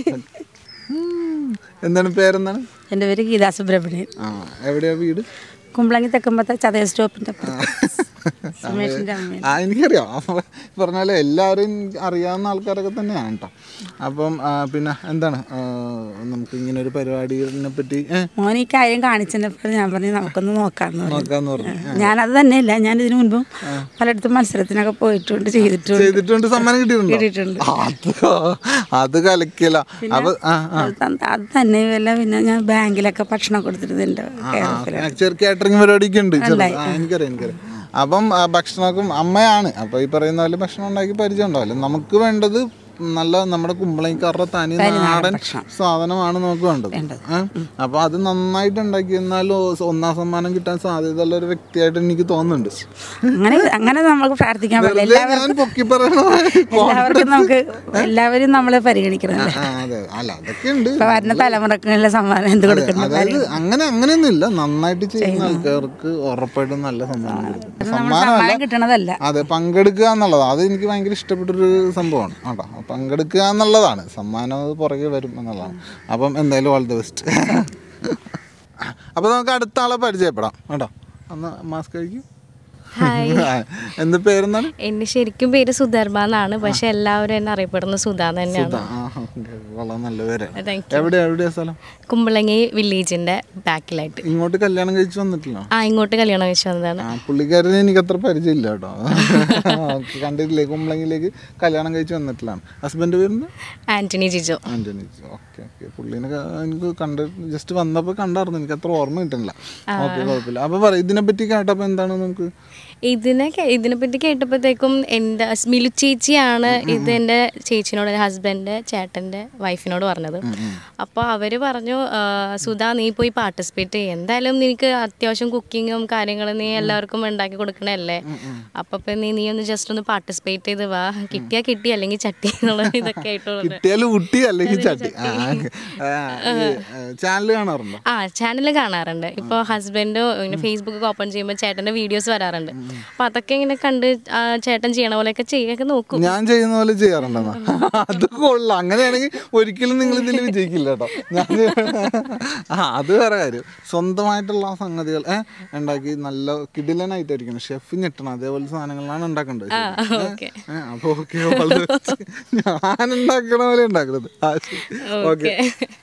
എന്താണ് പേരെന്താണ് എൻ്റെ പേര് ഗീതാ സുബ്രഹ്മണ്യൻ ആ എവിടെയാ വീട് കുമ്പളങ്ങി തെക്കുമ്പത്തെ ചതയ സ്റ്റോപ്പിൻ്റെ സുമേഷിൻ്റെ അമ്മ ആ എനിക്കറിയാം അപ്പൊ പറഞ്ഞ പോലെ എല്ലാവരും അറിയാവുന്ന ആൾക്കാരൊക്കെ തന്നെയാണ് കേട്ടോ അപ്പം ആ, പിന്നെ എന്താണ് ആ, നമുക്ക് ഇങ്ങനെ ഒരു പരിപാടിനെ പറ്റി ഏ, മോൻ ഈ കാര്യം കാണിച്ചപ്പോൾ ഞാൻ പറഞ്ഞു നമുക്കൊന്ന് നോക്കാമെന്ന് പറഞ്ഞു നോക്കാന്ന് പറഞ്ഞു ഞാനത് തന്നെയല്ല ഞാൻ ഇതിനു മുൻപും പലയിടത്തും മത്സരത്തിനൊക്കെ പോയിട്ടുണ്ട് ചെയ്തിട്ടുണ്ട് ചെയ്തിട്ടുണ്ട് സമ്മാനം കിട്ടിയിട്ടുണ്ടോ കിട്ടിയിട്ടുണ്ട്. അത് അത് കലക്കില്ല അപ്പൊ ആ ആ അത് തന്ന- അത് തന്നെ വല്ല പിന്നെ ഞാൻ ബാങ്കിലൊക്കെ ഭക്ഷണം കൊടുത്തിരുന്നത് എൻ്റെ കേരളത്തിലാണ് ചെറു കാറ്ററിംഗ് പരിപാടിയൊക്കെ ഉണ്ട് ചെറുത്. ആ, എനിക്കറിയാം എനിക്കറിയാം അപ്പം ആ, ഭക്ഷണമൊക്കെ അമ്മയാണ് അപ്പൊ ഈ പറയുന്ന പോലെ ഭക്ഷണം ഉണ്ടാക്കി പരിചയം ഉണ്ടാവില്ല നമുക്ക് വേണ്ടത് നല്ല നമ്മുടെ കുമ്പളങ്ങിക്കാരുടെ തനി നാടൻ സാധനമാണ് നമുക്ക് വേണ്ടത് ഏ? അപ്പൊ അത് നന്നായിട്ട് ഉണ്ടാക്കി എന്നാൽ ഒന്നാം സമ്മാനം കിട്ടാൻ സാധ്യതയുള്ള ഒരു വ്യക്തിയായിട്ട് എനിക്ക് തോന്നുന്നുണ്ട് അങ്ങനെ അങ്ങനെ നമുക്ക് പ്രാർത്ഥിക്കാൻ പറ്റില്ല വെറുതെ എല്ലാവർക്കും ഞാൻ പൊക്കി പറയണ എല്ലാവർക്കും നമുക്ക് എല്ലാവരും നമ്മളെ പരിഗണിക്കണമല്ലേ ആ, അതെ അല്ല അതൊക്കെ ഉണ്ട് ഇപ്പൊ വരുന്ന തലമുറക്കുള്ള സമ്മാനം എന്ത് കൊടുക്കണം അതായത് അങ്ങനെ അങ്ങനെയൊന്നുമില്ല നന്നായിട്ട് ചെയ്യുന്ന ആൾക്കാർക്ക് ഉറപ്പായിട്ടും നല്ല സമ്മാനം കൊടുക്കും നമ്മൾ സമ്മാനമല്ല സമ്മാനം കിട്ടണതല്ല അതെ പങ്കെടുക്കുക എന്നുള്ളത് അത് എനിക്ക് ഭയങ്കര ഇഷ്ടപ്പെട്ടൊരു സംഭവമാണ് കേട്ടോ പങ്കെടുക്കുക എന്നുള്ളതാണ് സമ്മാനം അത് പുറകെ വരും എന്നുള്ളതാണ് അപ്പം എന്തായാലും ഓൾ ദി ബെസ്റ്റ് അപ്പോൾ നമുക്ക് അടുത്ത ആളെ പരിചയപ്പെടാം കേട്ടോ ഒന്ന് മാസ്ക് കഴിക്കും എന്ത് പേരെന്താണ് എന്റെ ശരിക്കും പേര് സുധർബ എന്നാണ് പക്ഷെ എല്ലാവരും എന്നെ അറിയപ്പെടുന്നത് സുധ തന്നെയാണ് ആ, okay. കൊള്ളാം നല്ല പേരാണ് Thank എവിടെയാ എവിടെയാ സ്ഥലം കുമ്പളങ്ങി വില്ലേജിന്റെ ബാക്കിലായിട്ട് ഇങ്ങോട്ട് കല്യാണം കഴിച്ച് വന്നിട്ടില്ല ആ ഇങ്ങോട്ട് കല്യാണം കഴിച്ചു വന്നതാണ് ആ പുള്ളിക്കാരനെ എനിക്ക് അത്ര പരിചയമില്ല കേട്ടോ കണ്ടിട്ടില്ലേ കുമ്പളങ്ങിലേക്ക് കല്യാണം കഴിച്ച് വന്നിട്ടില്ലാണ് ഹസ്ബൻഡ് പേരുന്ന് Antony Jijo Antony okay okay പുള്ളീനെ ക- എനിക്ക് കണ്ട് ജസ്റ്റ് വന്നപ്പോൾ കണ്ടായിരുന്നു എനിക്ക് അത്ര ഓർമ്മ കിട്ടുന്നില്ല ഓക്കെ കുഴപ്പമില്ല അപ്പോൾ പറ ഇതിനെ പറ്റി കേട്ടപ്പോൾ എന്താണ് നമുക്ക് ഇതിനെ കേ- ഇതിനെപ്പറ്റി കേട്ടപ്പോഴത്തേക്കും എൻ്റെ മിലു ചേച്ചിയാണ് ഇത് എൻ്റെ ചേച്ചിനോട് ഹസ്ബൻഡ് ചേട്ടൻ്റെ വൈഫിനോട് പറഞ്ഞത് അപ്പോൾ അവർ പറഞ്ഞു ആ, സുധാ നീ പോയി പാർട്ടിസിപ്പേറ്റ് ചെയ്യും എന്തായാലും നിനക്ക് അത്യാവശ്യം കുക്കിങ്ങും കാര്യങ്ങളും നീ എല്ലാവർക്കും ഉണ്ടാക്കി കൊടുക്കണല്ലേ അപ്പോൾ ഇപ്പം നീ നീ ഒന്ന് ജസ്റ്റ് ഒന്ന് പാർട്ടിസിപ്പേറ്റ് ചെയ്ത് വാ കിട്ടിയാ കിട്ടി അല്ലെങ്കിൽ ചട്ടി എന്നുള്ള ഇതൊക്കെ ആയിട്ടുള്ളത് കിട്ടിയാൽ കുട്ടി അല്ലെങ്കിൽ ചട്ടി ചാനൽ കാണാറുണ്ടോ ആ ചാനൽ കാണാറുണ്ട് ഇപ്പോൾ ഹസ്ബൻഡ് ഇങ്ങനെ ഫേസ്ബുക്ക് ഓപ്പൺ ചെയ്യുമ്പോൾ ചേട്ടൻ്റെ വീഡിയോസ് വരാറുണ്ട് അപ്പോൾ അതൊക്കെ ഇങ്ങനെ കണ്ട് ആ, ചേട്ടൻ ചെയ്യണ പോലെയൊക്കെ ചെയ്യൊക്കെ നോക്കും ഞാൻ ചെയ്യുന്ന പോലെ ചെയ്യാറുണ്ടെന്നാ അത് കൊള്ളാം അങ്ങനെയാണെങ്കിൽ ഒരിക്കലും നിങ്ങൾ ഇതിൽ വിജയിക്കില്ല കേട്ടോ ഞാൻ ആ അത് വേറെ കാര്യം സ്വന്തമായിട്ടുള്ള സംഗതികൾ ഏഹ് ഉണ്ടാക്കി നല്ല കിടിലനായിട്ടായിരിക്കണം ഷെഫ് ഞെട്ടണം അതേപോലെ സാധനങ്ങളാണ് ഉണ്ടാക്കേണ്ടത് ഓക്കെ അപ്പോൾ ഓക്കെ ഞാൻ ഉണ്ടാക്കണ പോലെ ഉണ്ടാക്കണത് ഓക്കെ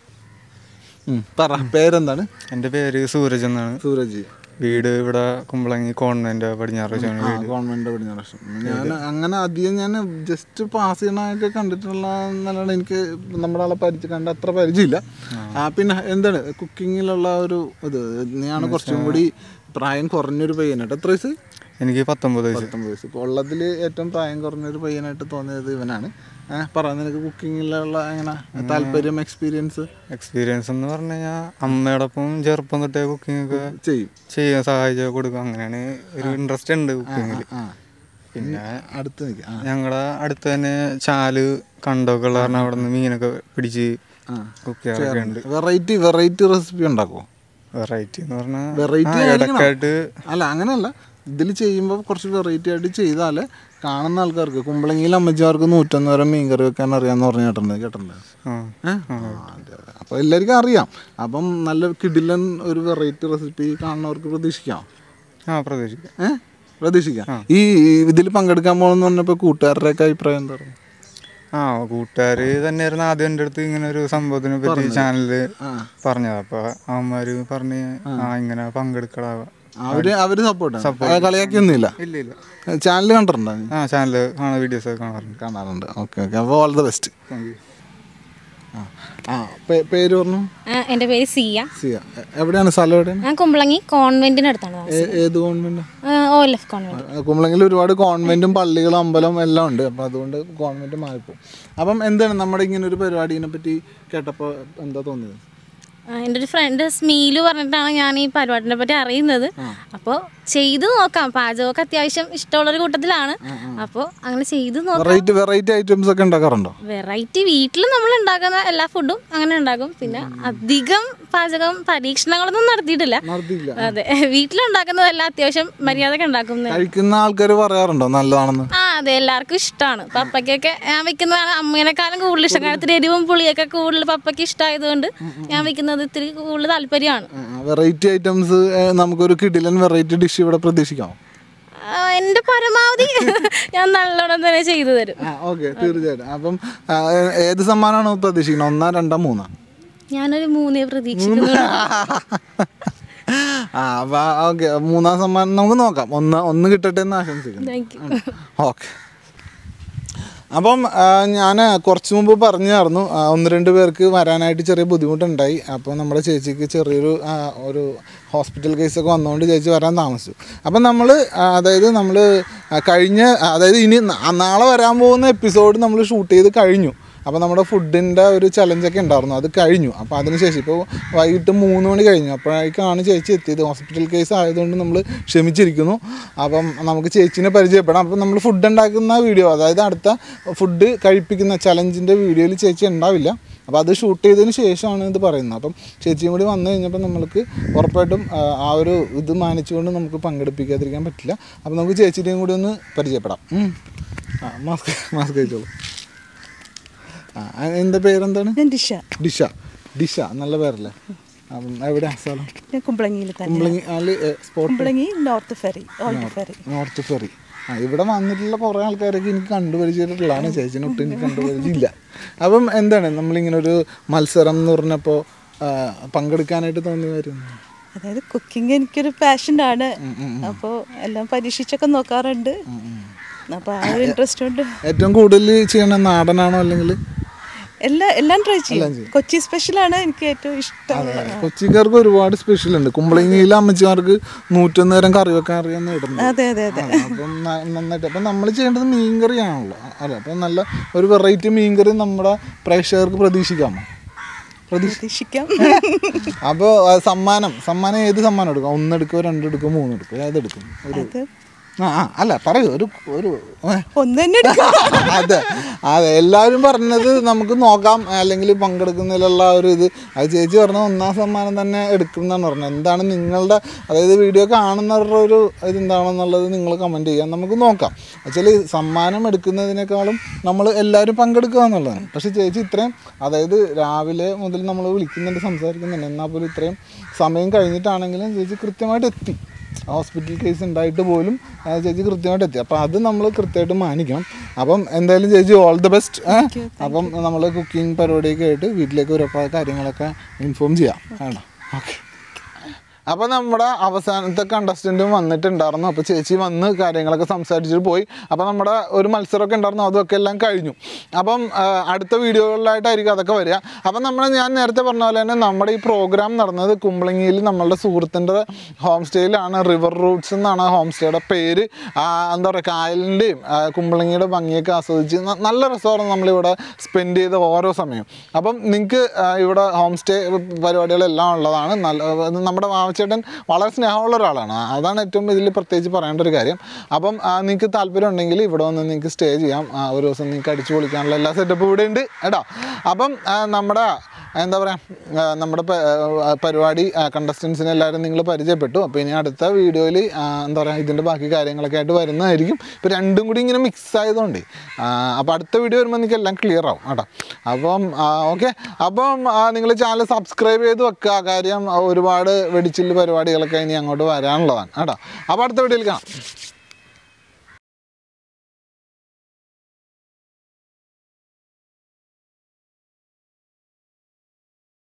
പറ പേരെന്താണ് എൻ്റെ പേര് സൂരജ് എന്നാണ് സൂരജ് വീട് ഇവിടെ കുമ്പളങ്ങി കോൺവെന്റ് പടിഞ്ഞാറ് വെച്ചാണ് ആ വീട് ഗവൺമെന്റ് പടിഞ്ഞാറ് വർഷം ഞാൻ അങ്ങനെ അധികം ഞാൻ ജസ്റ്റ് പാസ് ചെയ്യണമായിട്ട് കണ്ടിട്ടുള്ള എന്നല്ലാണ്ട് എനിക്ക് നമ്മുടെ ആളെ പരിചയം കണ്ട അത്ര പരിചയമില്ല ആ പിന്നെ എന്താണ് കുക്കിങ്ങിലുള്ള ഒരു ഇത് നീയാണ് കുറച്ചും കൂടി പ്രായം കുറഞ്ഞൊരു പയ്യനായിട്ട് എത്ര വയസ്സ് എനിക്ക് പത്തൊമ്പത് വയസ്സ് പത്തൊമ്പത് വയസ്സ് ഉള്ളതിൽ ഏറ്റവും പ്രായം കുറഞ്ഞൊരു പയ്യനായിട്ട് തോന്നിയത് ഇവനാണ് ഏഹ് പറ നിനക്ക് കുക്കിങ്ങിലുള്ള എങ്ങനെ താല്പര്യം എക്സ്പീരിയൻസ് എക്സ്പീരിയൻസ് എന്ന് പറഞ്ഞു കഴിഞ്ഞാൽ അമ്മയോടൊപ്പം ചെറുപ്പം തൊട്ടേ കുക്കിംഗ് ഒക്കെ ചെയ്യും ചെയ്യാൻ സഹായിച്ചു കൊടുക്കും അങ്ങനെയാണ് ഒരു ഇൻട്രസ്റ്റ് ഉണ്ട് കുക്കിങ്ങിൽ ആ പിന്നെ അടുത്ത് നിൽക്കാം ആ ഞങ്ങളുടെ അടുത്ത് തന്നെ ചാല് കണ്ടൊക്കെ ഉള്ള കാരണം അവിടെ നിന്ന് മീനൊക്കെ പിടിച്ച് കുക്ക് ചെയ്യാറൊക്കെ ഉണ്ട് വെറൈറ്റി വെറൈറ്റി റെസിപ്പി ഉണ്ടാക്കുമോ വെറൈറ്റി എന്ന് പറഞ്ഞാൽ വെറൈറ്റി ഇടക്കായിട്ട് അല്ല അങ്ങനെയല്ല ഇതിൽ ചെയ്യുമ്പോൾ കുറച്ച് വെറൈറ്റി ആയിട്ട് ചെയ്താൽ കാണുന്ന ആൾക്കാർക്ക് കുമ്പളങ്ങിയിൽ അമ്മച്ചിമാർക്ക് നൂറ്റൊന്ന് വരെ മീൻ കറി വെക്കാൻ അറിയാന്ന് പറഞ്ഞു കേട്ടിട്ടുണ്ട് കേട്ടിട്ടുണ്ട് ആ അപ്പോൾ എല്ലാവർക്കും അറിയാം അപ്പം നല്ല കിടിലൻ ഒരു വെറൈറ്റി റെസിപ്പി കാണുന്നവർക്ക് പ്രതീക്ഷിക്കാം ആ പ്രതീക്ഷിക്കാം ഏ പ്രതീക്ഷിക്കാം ഈ ഇതിൽ പങ്കെടുക്കാൻ പോകണമെന്ന് പറഞ്ഞപ്പോൾ കൂട്ടുകാരുടെയൊക്കെ അഭിപ്രായം എന്താ പറയുക ആ കൂട്ടുകാർ തന്നെയായിരുന്നു ആദ്യം എൻ്റെ അടുത്ത് ഇങ്ങനെ ഒരു സംഭവത്തിനെ പറ്റി ചാനലില് പറഞ്ഞത് അപ്പൊ അവന്മാര് പറഞ്ഞ് ആ ഇങ്ങനെ പങ്കെടുക്കടാ അവര് അവര് സപ്പോർട്ട് കളിയാക്കിയൊന്നുമില്ല ഇല്ല ഇല്ല ചാനൽ കണ്ടിട്ടുണ്ടോ നീ? ആ ചാനല് കാണാൻ വീഡിയോസ് ഒക്കെ കാണാറുണ്ട് കാണാറുണ്ട് ഓക്കെ ഓക്കെ അപ്പോൾ ഓൾ ദ ബെസ്റ്റ് ആ പേ- പേര് പറഞ്ഞു എൻ്റെ പേര് സിയ സിയ എ- എവിടെയാണ് സ്ഥലം എവിടെയാണ് ഞാൻ കുമ്പളങ്ങി കോൺവെന്റിനടുത്താണ് താമസം ഏ- ഏത് government O L F convent കുമ്പളങ്ങിൽ ഒരുപാട് കോൺവെന്റും പള്ളികളും അമ്പലം എല്ലാം ഉണ്ട് അപ്പം അതുകൊണ്ട് കോൺവെന്റ് മാറിപ്പോകും അപ്പം എന്താണ് നമ്മുടെ ഇങ്ങനെ ഒരു പരിപാടിനെ പറ്റി കേട്ടപ്പോൾ എന്താ തോന്നിയത് ആ, എൻ്റെ ഒരു ഫ്രണ്ട് സ്മീല് പറഞ്ഞിട്ടാണ് ഞാൻ ഈ പരിപാടിനെ പറ്റി അറിയുന്നത് അപ്പോൾ ചെയ്തു നോക്കാം പാചകമൊക്കെ അത്യാവശ്യം ഇഷ്ടമുള്ളൊരു കൂട്ടത്തിലാണ് അപ്പോൾ അങ്ങനെ ചെയ്തു നോക്കാം വെറൈറ്റി വെറൈറ്റി ഐറ്റംസ് ഒക്കെ ഉണ്ടാക്കാറുണ്ടോ വെറൈറ്റി വീട്ടിൽ നമ്മൾ ഉണ്ടാക്കുന്ന എല്ലാ ഫുഡും അങ്ങനെ ഉണ്ടാക്കും പിന്നെ അധികം പാചകം പരീക്ഷണങ്ങളൊന്നും നടത്തിയിട്ടില്ല നടത്തിയില്ല അതെ വീട്ടിലുണ്ടാക്കുന്നതെല്ലാം അത്യാവശ്യം മര്യാദക്ക് ഉണ്ടാക്കും കഴിക്കുന്ന ആൾക്കാർ പറയാറുണ്ടോ നല്ലതാണെന്ന് ആ അതെ എല്ലാവർക്കും ഇഷ്ടമാണ് പപ്പയ്ക്കൊക്കെ ഞാൻ വെക്കുന്നതാണ് അമ്മേനെക്കാളും കൂടുതൽ ഇഷ്ടം കാരണം ഇത്തിരി എരിവും പുളിയൊക്കെ കൂടുതൽ പപ്പയ്ക്ക് ഇഷ്ടമായതുകൊണ്ട് ഞാൻ വെക്കുന്നത് ഇത്തിരി കൂടുതൽ താല്പര്യമാണ് വെറൈറ്റി ഐറ്റംസ് നമുക്കൊരു കിടിലൻ വെറൈറ്റി ഡിഷ് ഇവിടെ പ്രതീക്ഷിക്കാം ആ, എൻ്റെ പരമാവധി ഞാൻ നല്ലോണം തന്നെ ചെയ്തു തരും ആ ഓക്കെ തീർച്ചയായിട്ടും അപ്പം ആ, ഏ- ഏത് സമ്മാനമാണ് പ്രതീക്ഷിക്കുന്നത് ഒന്നാ രണ്ടാ മൂന്നാ ഞാനൊരു മൂന്നേ പ്രതീക്ഷിക്കുന്നു ആ അപ്പൊ ഓക്കെ മൂന്നാം സമ്മാനം നമുക്ക് നോക്കാം ഒന്ന് ഒന്ന് കിട്ടട്ടെ എന്ന് ആശംസിക്കുന്നു താങ്ക് യു ഓക്കെ അപ്പം ഞാൻ കുറച്ച് മുമ്പ് പറഞ്ഞായിരുന്നു ആ, ഒന്ന് രണ്ട് പേർക്ക് വരാനായിട്ട് ചെറിയ ബുദ്ധിമുട്ടുണ്ടായി അപ്പോൾ നമ്മുടെ ചേച്ചിക്ക് ചെറിയൊരു ആ, ഒരു ഹോസ്പിറ്റൽ കേസൊക്കെ വന്നുകൊണ്ട് ചേച്ചി വരാൻ താമസിച്ചു അപ്പം നമ്മൾ അതായത് നമ്മൾ കഴിഞ്ഞ അതായത് ഇനി ന- നാളെ വരാൻ പോകുന്ന എപ്പിസോഡ് നമ്മൾ ഷൂട്ട് ചെയ്ത് കഴിഞ്ഞു അപ്പോൾ നമ്മുടെ ഫുഡിൻ്റെ ഒരു ചലഞ്ചൊക്കെ ഉണ്ടായിരുന്നു അത് കഴിഞ്ഞു അപ്പോൾ അതിനുശേഷം ഇപ്പോൾ വൈകിട്ട് മൂന്ന് മണി കഴിഞ്ഞു അപ്പോഴേക്കാണ് ചേച്ചി എത്തിയത് ഹോസ്പിറ്റൽ കേസ് ആയതുകൊണ്ട് നമ്മൾ ക്ഷമിച്ചിരിക്കുന്നു അപ്പം നമുക്ക് ചേച്ചീനെ പരിചയപ്പെടാം അപ്പം നമ്മൾ ഫുഡ് ഉണ്ടാക്കുന്ന വീഡിയോ അതായത് അടുത്ത ഫുഡ് കഴിപ്പിക്കുന്ന ചലഞ്ചിൻ്റെ വീഡിയോയിൽ ചേച്ചി ഉണ്ടാവില്ല അപ്പോൾ അത് ഷൂട്ട് ചെയ്തതിന് ശേഷമാണ് ഇത് പറയുന്നത് അപ്പം ചേച്ചിയും കൂടി വന്നു കഴിഞ്ഞപ്പോൾ നമ്മൾക്ക് ഉറപ്പായിട്ടും ആ, ആ ഒരു ഇത് മാനിച്ചുകൊണ്ട് നമുക്ക് പങ്കെടുപ്പിക്കാതിരിക്കാൻ പറ്റില്ല അപ്പോൾ നമുക്ക് ചേച്ചിയുടെയും കൂടി ഒന്ന് പരിചയപ്പെടാം ഉം. ആ മാസ്ക് മാസ്ക് കഴിച്ചോളൂ ആ എന്താ പേരെന്താണ് ഞാൻ ദിശ ഡിഷ ഡിഷ നല്ല പേരല്ലേ അപ്പം എവിടെയാ സ്ഥലം ഞാൻ കുമ്പളങ്ങിയിൽ തന്നെ കുമ്പളങ്ങി അല്ലെ spot Kumbalangi north ferry old ferry north ferry ആ ഇവിടെ വന്നിട്ടുള്ള കുറേ ആൾക്കാരൊക്കെ എനിക്ക് കണ്ടുപരിചയപ്പെട്ടിട്ടുള്ളതാണ് ചേച്ചിനെ ഒട്ടും എനിക്ക് കണ്ടുപരിചയമില്ല അപ്പം എന്താണ് നമ്മളിങ്ങനെ ഒരു മത്സരം എന്ന് പറഞ്ഞപ്പോൾ പങ്കെടുക്കാനായിട്ട് തോന്നിയ കാര്യം അതായത് കുക്കിംഗ് എനിക്കൊരു പാഷനാണ് അപ്പോൾ എല്ലാം പരീക്ഷിച്ചൊക്കെ നോക്കാറുണ്ട് അപ്പോൾ ആ ഒരു ഇൻട്രസ്റ്റ് ഉണ്ട് ഏറ്റവും കൂടുതൽ ചെയ്യണ നാടനാണോ അല്ലെങ്കിൽ എല്ലാം എല്ലാം ട്രൈ ചെയ്യും കൊച്ചി സ്പെഷ്യലാണ് എനിക്ക് ഏറ്റവും ഇഷ്ടമുള്ള കൊച്ചിക്കാർക്ക് ഒരുപാട് സ്പെഷ്യൽ ഉണ്ട് കുമ്പളങ്ങിയിലെ അമ്മച്ചിമാർക്ക് നൂറ്റൊന്ന് നേരം കറി വെക്കാൻ അറിയാന്ന് ഇടുന്നത് അതെ അതെ അതെ ആ, അപ്പം ന- നന്നായിട്ട് അപ്പം നമ്മൾ ചെയ്യേണ്ടത് മീൻകറിയാണല്ലോ അല്ല അപ്പം നല്ല ഒരു വെറൈറ്റി മീൻകറി നമ്മുടെ പ്രേക്ഷകർക്ക് പ്രതീക്ഷിക്കാമോ പ്രതീക്ഷിക്കാം അപ്പോൾ സമ്മാനം സമ്മാനം ഏത് സമ്മാനം എടുക്കാം ഒന്ന് എടുക്കുമോ രണ്ട് എടുക്കുമോ മൂന്ന് എടുക്കുമോ ഏതെടുക്കും ഒരു ആ ആ, അല്ല പറയൂ ഒരു ഒരു ഏ. ഒന്ന് തന്നെ അതെ അതെ എല്ലാവരും പറഞ്ഞത് നമുക്ക് നോക്കാം അല്ലെങ്കിൽ പങ്കെടുക്കുന്നതിലുള്ള ആ ഒരു ഇത് അത് ചേച്ചി പറഞ്ഞ ഒന്നാം സമ്മാനം തന്നെ എടുക്കുന്നതാണ് പറഞ്ഞത് എന്താണ് നിങ്ങളുടെ അതായത് വീഡിയോ കാണുന്നവരുടെ ഒരു ഇതെന്താണെന്നുള്ളത് നിങ്ങൾ കമൻറ്റ് ചെയ്യാം നമുക്ക് നോക്കാം ആക്ച്വലി സമ്മാനം എടുക്കുന്നതിനേക്കാളും നമ്മൾ എല്ലാവരും പങ്കെടുക്കുക എന്നുള്ളതാണ് പക്ഷേ ചേച്ചി ഇത്രയും അതായത് രാവിലെ മുതൽ നമ്മൾ വിളിക്കുന്നുണ്ട് സംസാരിക്കുന്നുണ്ട് എന്നാൽ പോലും ഇത്രയും സമയം കഴിഞ്ഞിട്ടാണെങ്കിലും ചേച്ചി കൃത്യമായിട്ട് എത്തി ഹോസ്പിറ്റൽ കേസ് ഉണ്ടായിട്ട് പോലും ആ ചേച്ചി കൃത്യമായിട്ട് എത്തി അപ്പം അത് നമ്മൾ കൃത്യമായിട്ട് മാനിക്കണം അപ്പം എന്തായാലും ചേച്ചി ഓൾ ദി ബെസ്റ്റ് അപ്പം നമ്മൾ കുക്കിംഗ് പരിപാടിയൊക്കെ ആയിട്ട് വീട്ടിലേക്ക് ഒരുപാട് കാര്യങ്ങളൊക്കെ ഇൻഫോം ചെയ്യാം വേണം ഓക്കെ അപ്പോൾ നമ്മുടെ അവസാനത്തെ കണ്ടസ്റ്റൻറ്റും വന്നിട്ടുണ്ടായിരുന്നു അപ്പോൾ ചേച്ചി വന്ന് കാര്യങ്ങളൊക്കെ സംസാരിച്ചിട്ട് പോയി അപ്പോൾ നമ്മുടെ ഒരു മത്സരമൊക്കെ ഉണ്ടായിരുന്നു അതൊക്കെ എല്ലാം കഴിഞ്ഞു അപ്പം ആ, അടുത്ത വീഡിയോകളിലായിട്ടായിരിക്കും അതൊക്കെ വരിക അപ്പം നമ്മൾ ഞാൻ നേരത്തെ പറഞ്ഞ പോലെ തന്നെ നമ്മുടെ ഈ പ്രോഗ്രാം നടന്നത് കുമ്പളങ്ങിയിൽ നമ്മളുടെ സുഹൃത്തിൻ്റെ ഹോം സ്റ്റേയിലാണ് റിവർ റൂട്ട്സ് എന്നാണ് ആ ഹോം സ്റ്റേയുടെ പേര് ആ, എന്താ പറയുക കായലിൻ്റെയും ആ, കുമ്പളങ്ങിയുടെ ഭംഗിയൊക്കെ ആസ്വദിച്ച് ന- നല്ല രസമായിരുന്നു നമ്മളിവിടെ സ്പെൻഡ് ചെയ്ത ഓരോ സമയം അപ്പം നിങ്ങൾക്ക് ഇവിടെ ഹോം സ്റ്റേ പരിപാടികളെല്ലാം ഉള്ളതാണ് നല്ല അത് നമ്മുടെ വാവച്ചേട്ടൻ വളരെ സ്നേഹമുള്ള ഒരാളാണ് അതാണ് ഏറ്റവും ഇതിൽ പ്രത്യേകിച്ച് പറയേണ്ട ഒരു കാര്യം അപ്പം നിങ്ങൾക്ക് താല്പര്യം ഉണ്ടെങ്കിൽ ഇവിടെ വന്ന് നിങ്ങൾക്ക് സ്റ്റേ ചെയ്യാം ആ, ഒരു ദിവസം നിങ്ങൾക്ക് അടിച്ചു പൊളിക്കാനുള്ള എല്ലാ സെറ്റപ്പും ഇവിടെ ഉണ്ട് കേട്ടോ അപ്പം ആ, നമ്മുടെ എന്താ പറയുക നമ്മുടെ പ- ആ, പരിപാടി കണ്ടസ്റ്റൻസിനെ എല്ലാവരും നിങ്ങൾ പരിചയപ്പെട്ടു അപ്പോൾ ഇനി അടുത്ത വീഡിയോയിൽ എന്താ പറയുക ഇതിൻ്റെ ബാക്കി കാര്യങ്ങളൊക്കെ ആയിട്ട് വരുന്നതായിരിക്കും ഇപ്പോൾ രണ്ടും കൂടി ഇങ്ങനെ മിക്സ് ആയതുകൊണ്ട് അപ്പോൾ അടുത്ത വീഡിയോ വരുമ്പോൾ നിങ്ങൾക്ക് എല്ലാം ക്ലിയർ ആവും കേട്ടോ അപ്പം ഓക്കെ അപ്പം നിങ്ങൾ ചാനൽ സബ്സ്ക്രൈബ് ചെയ്ത് വെക്കുക കാര്യം ആ, ഒരുപാട് വെടിച്ചില് പരിപാടികളൊക്കെ ഇനി അങ്ങോട്ട് വരാനുള്ളതാണ് കേട്ടോ അപ്പോൾ അടുത്ത വീഡിയോയിൽ കാണാം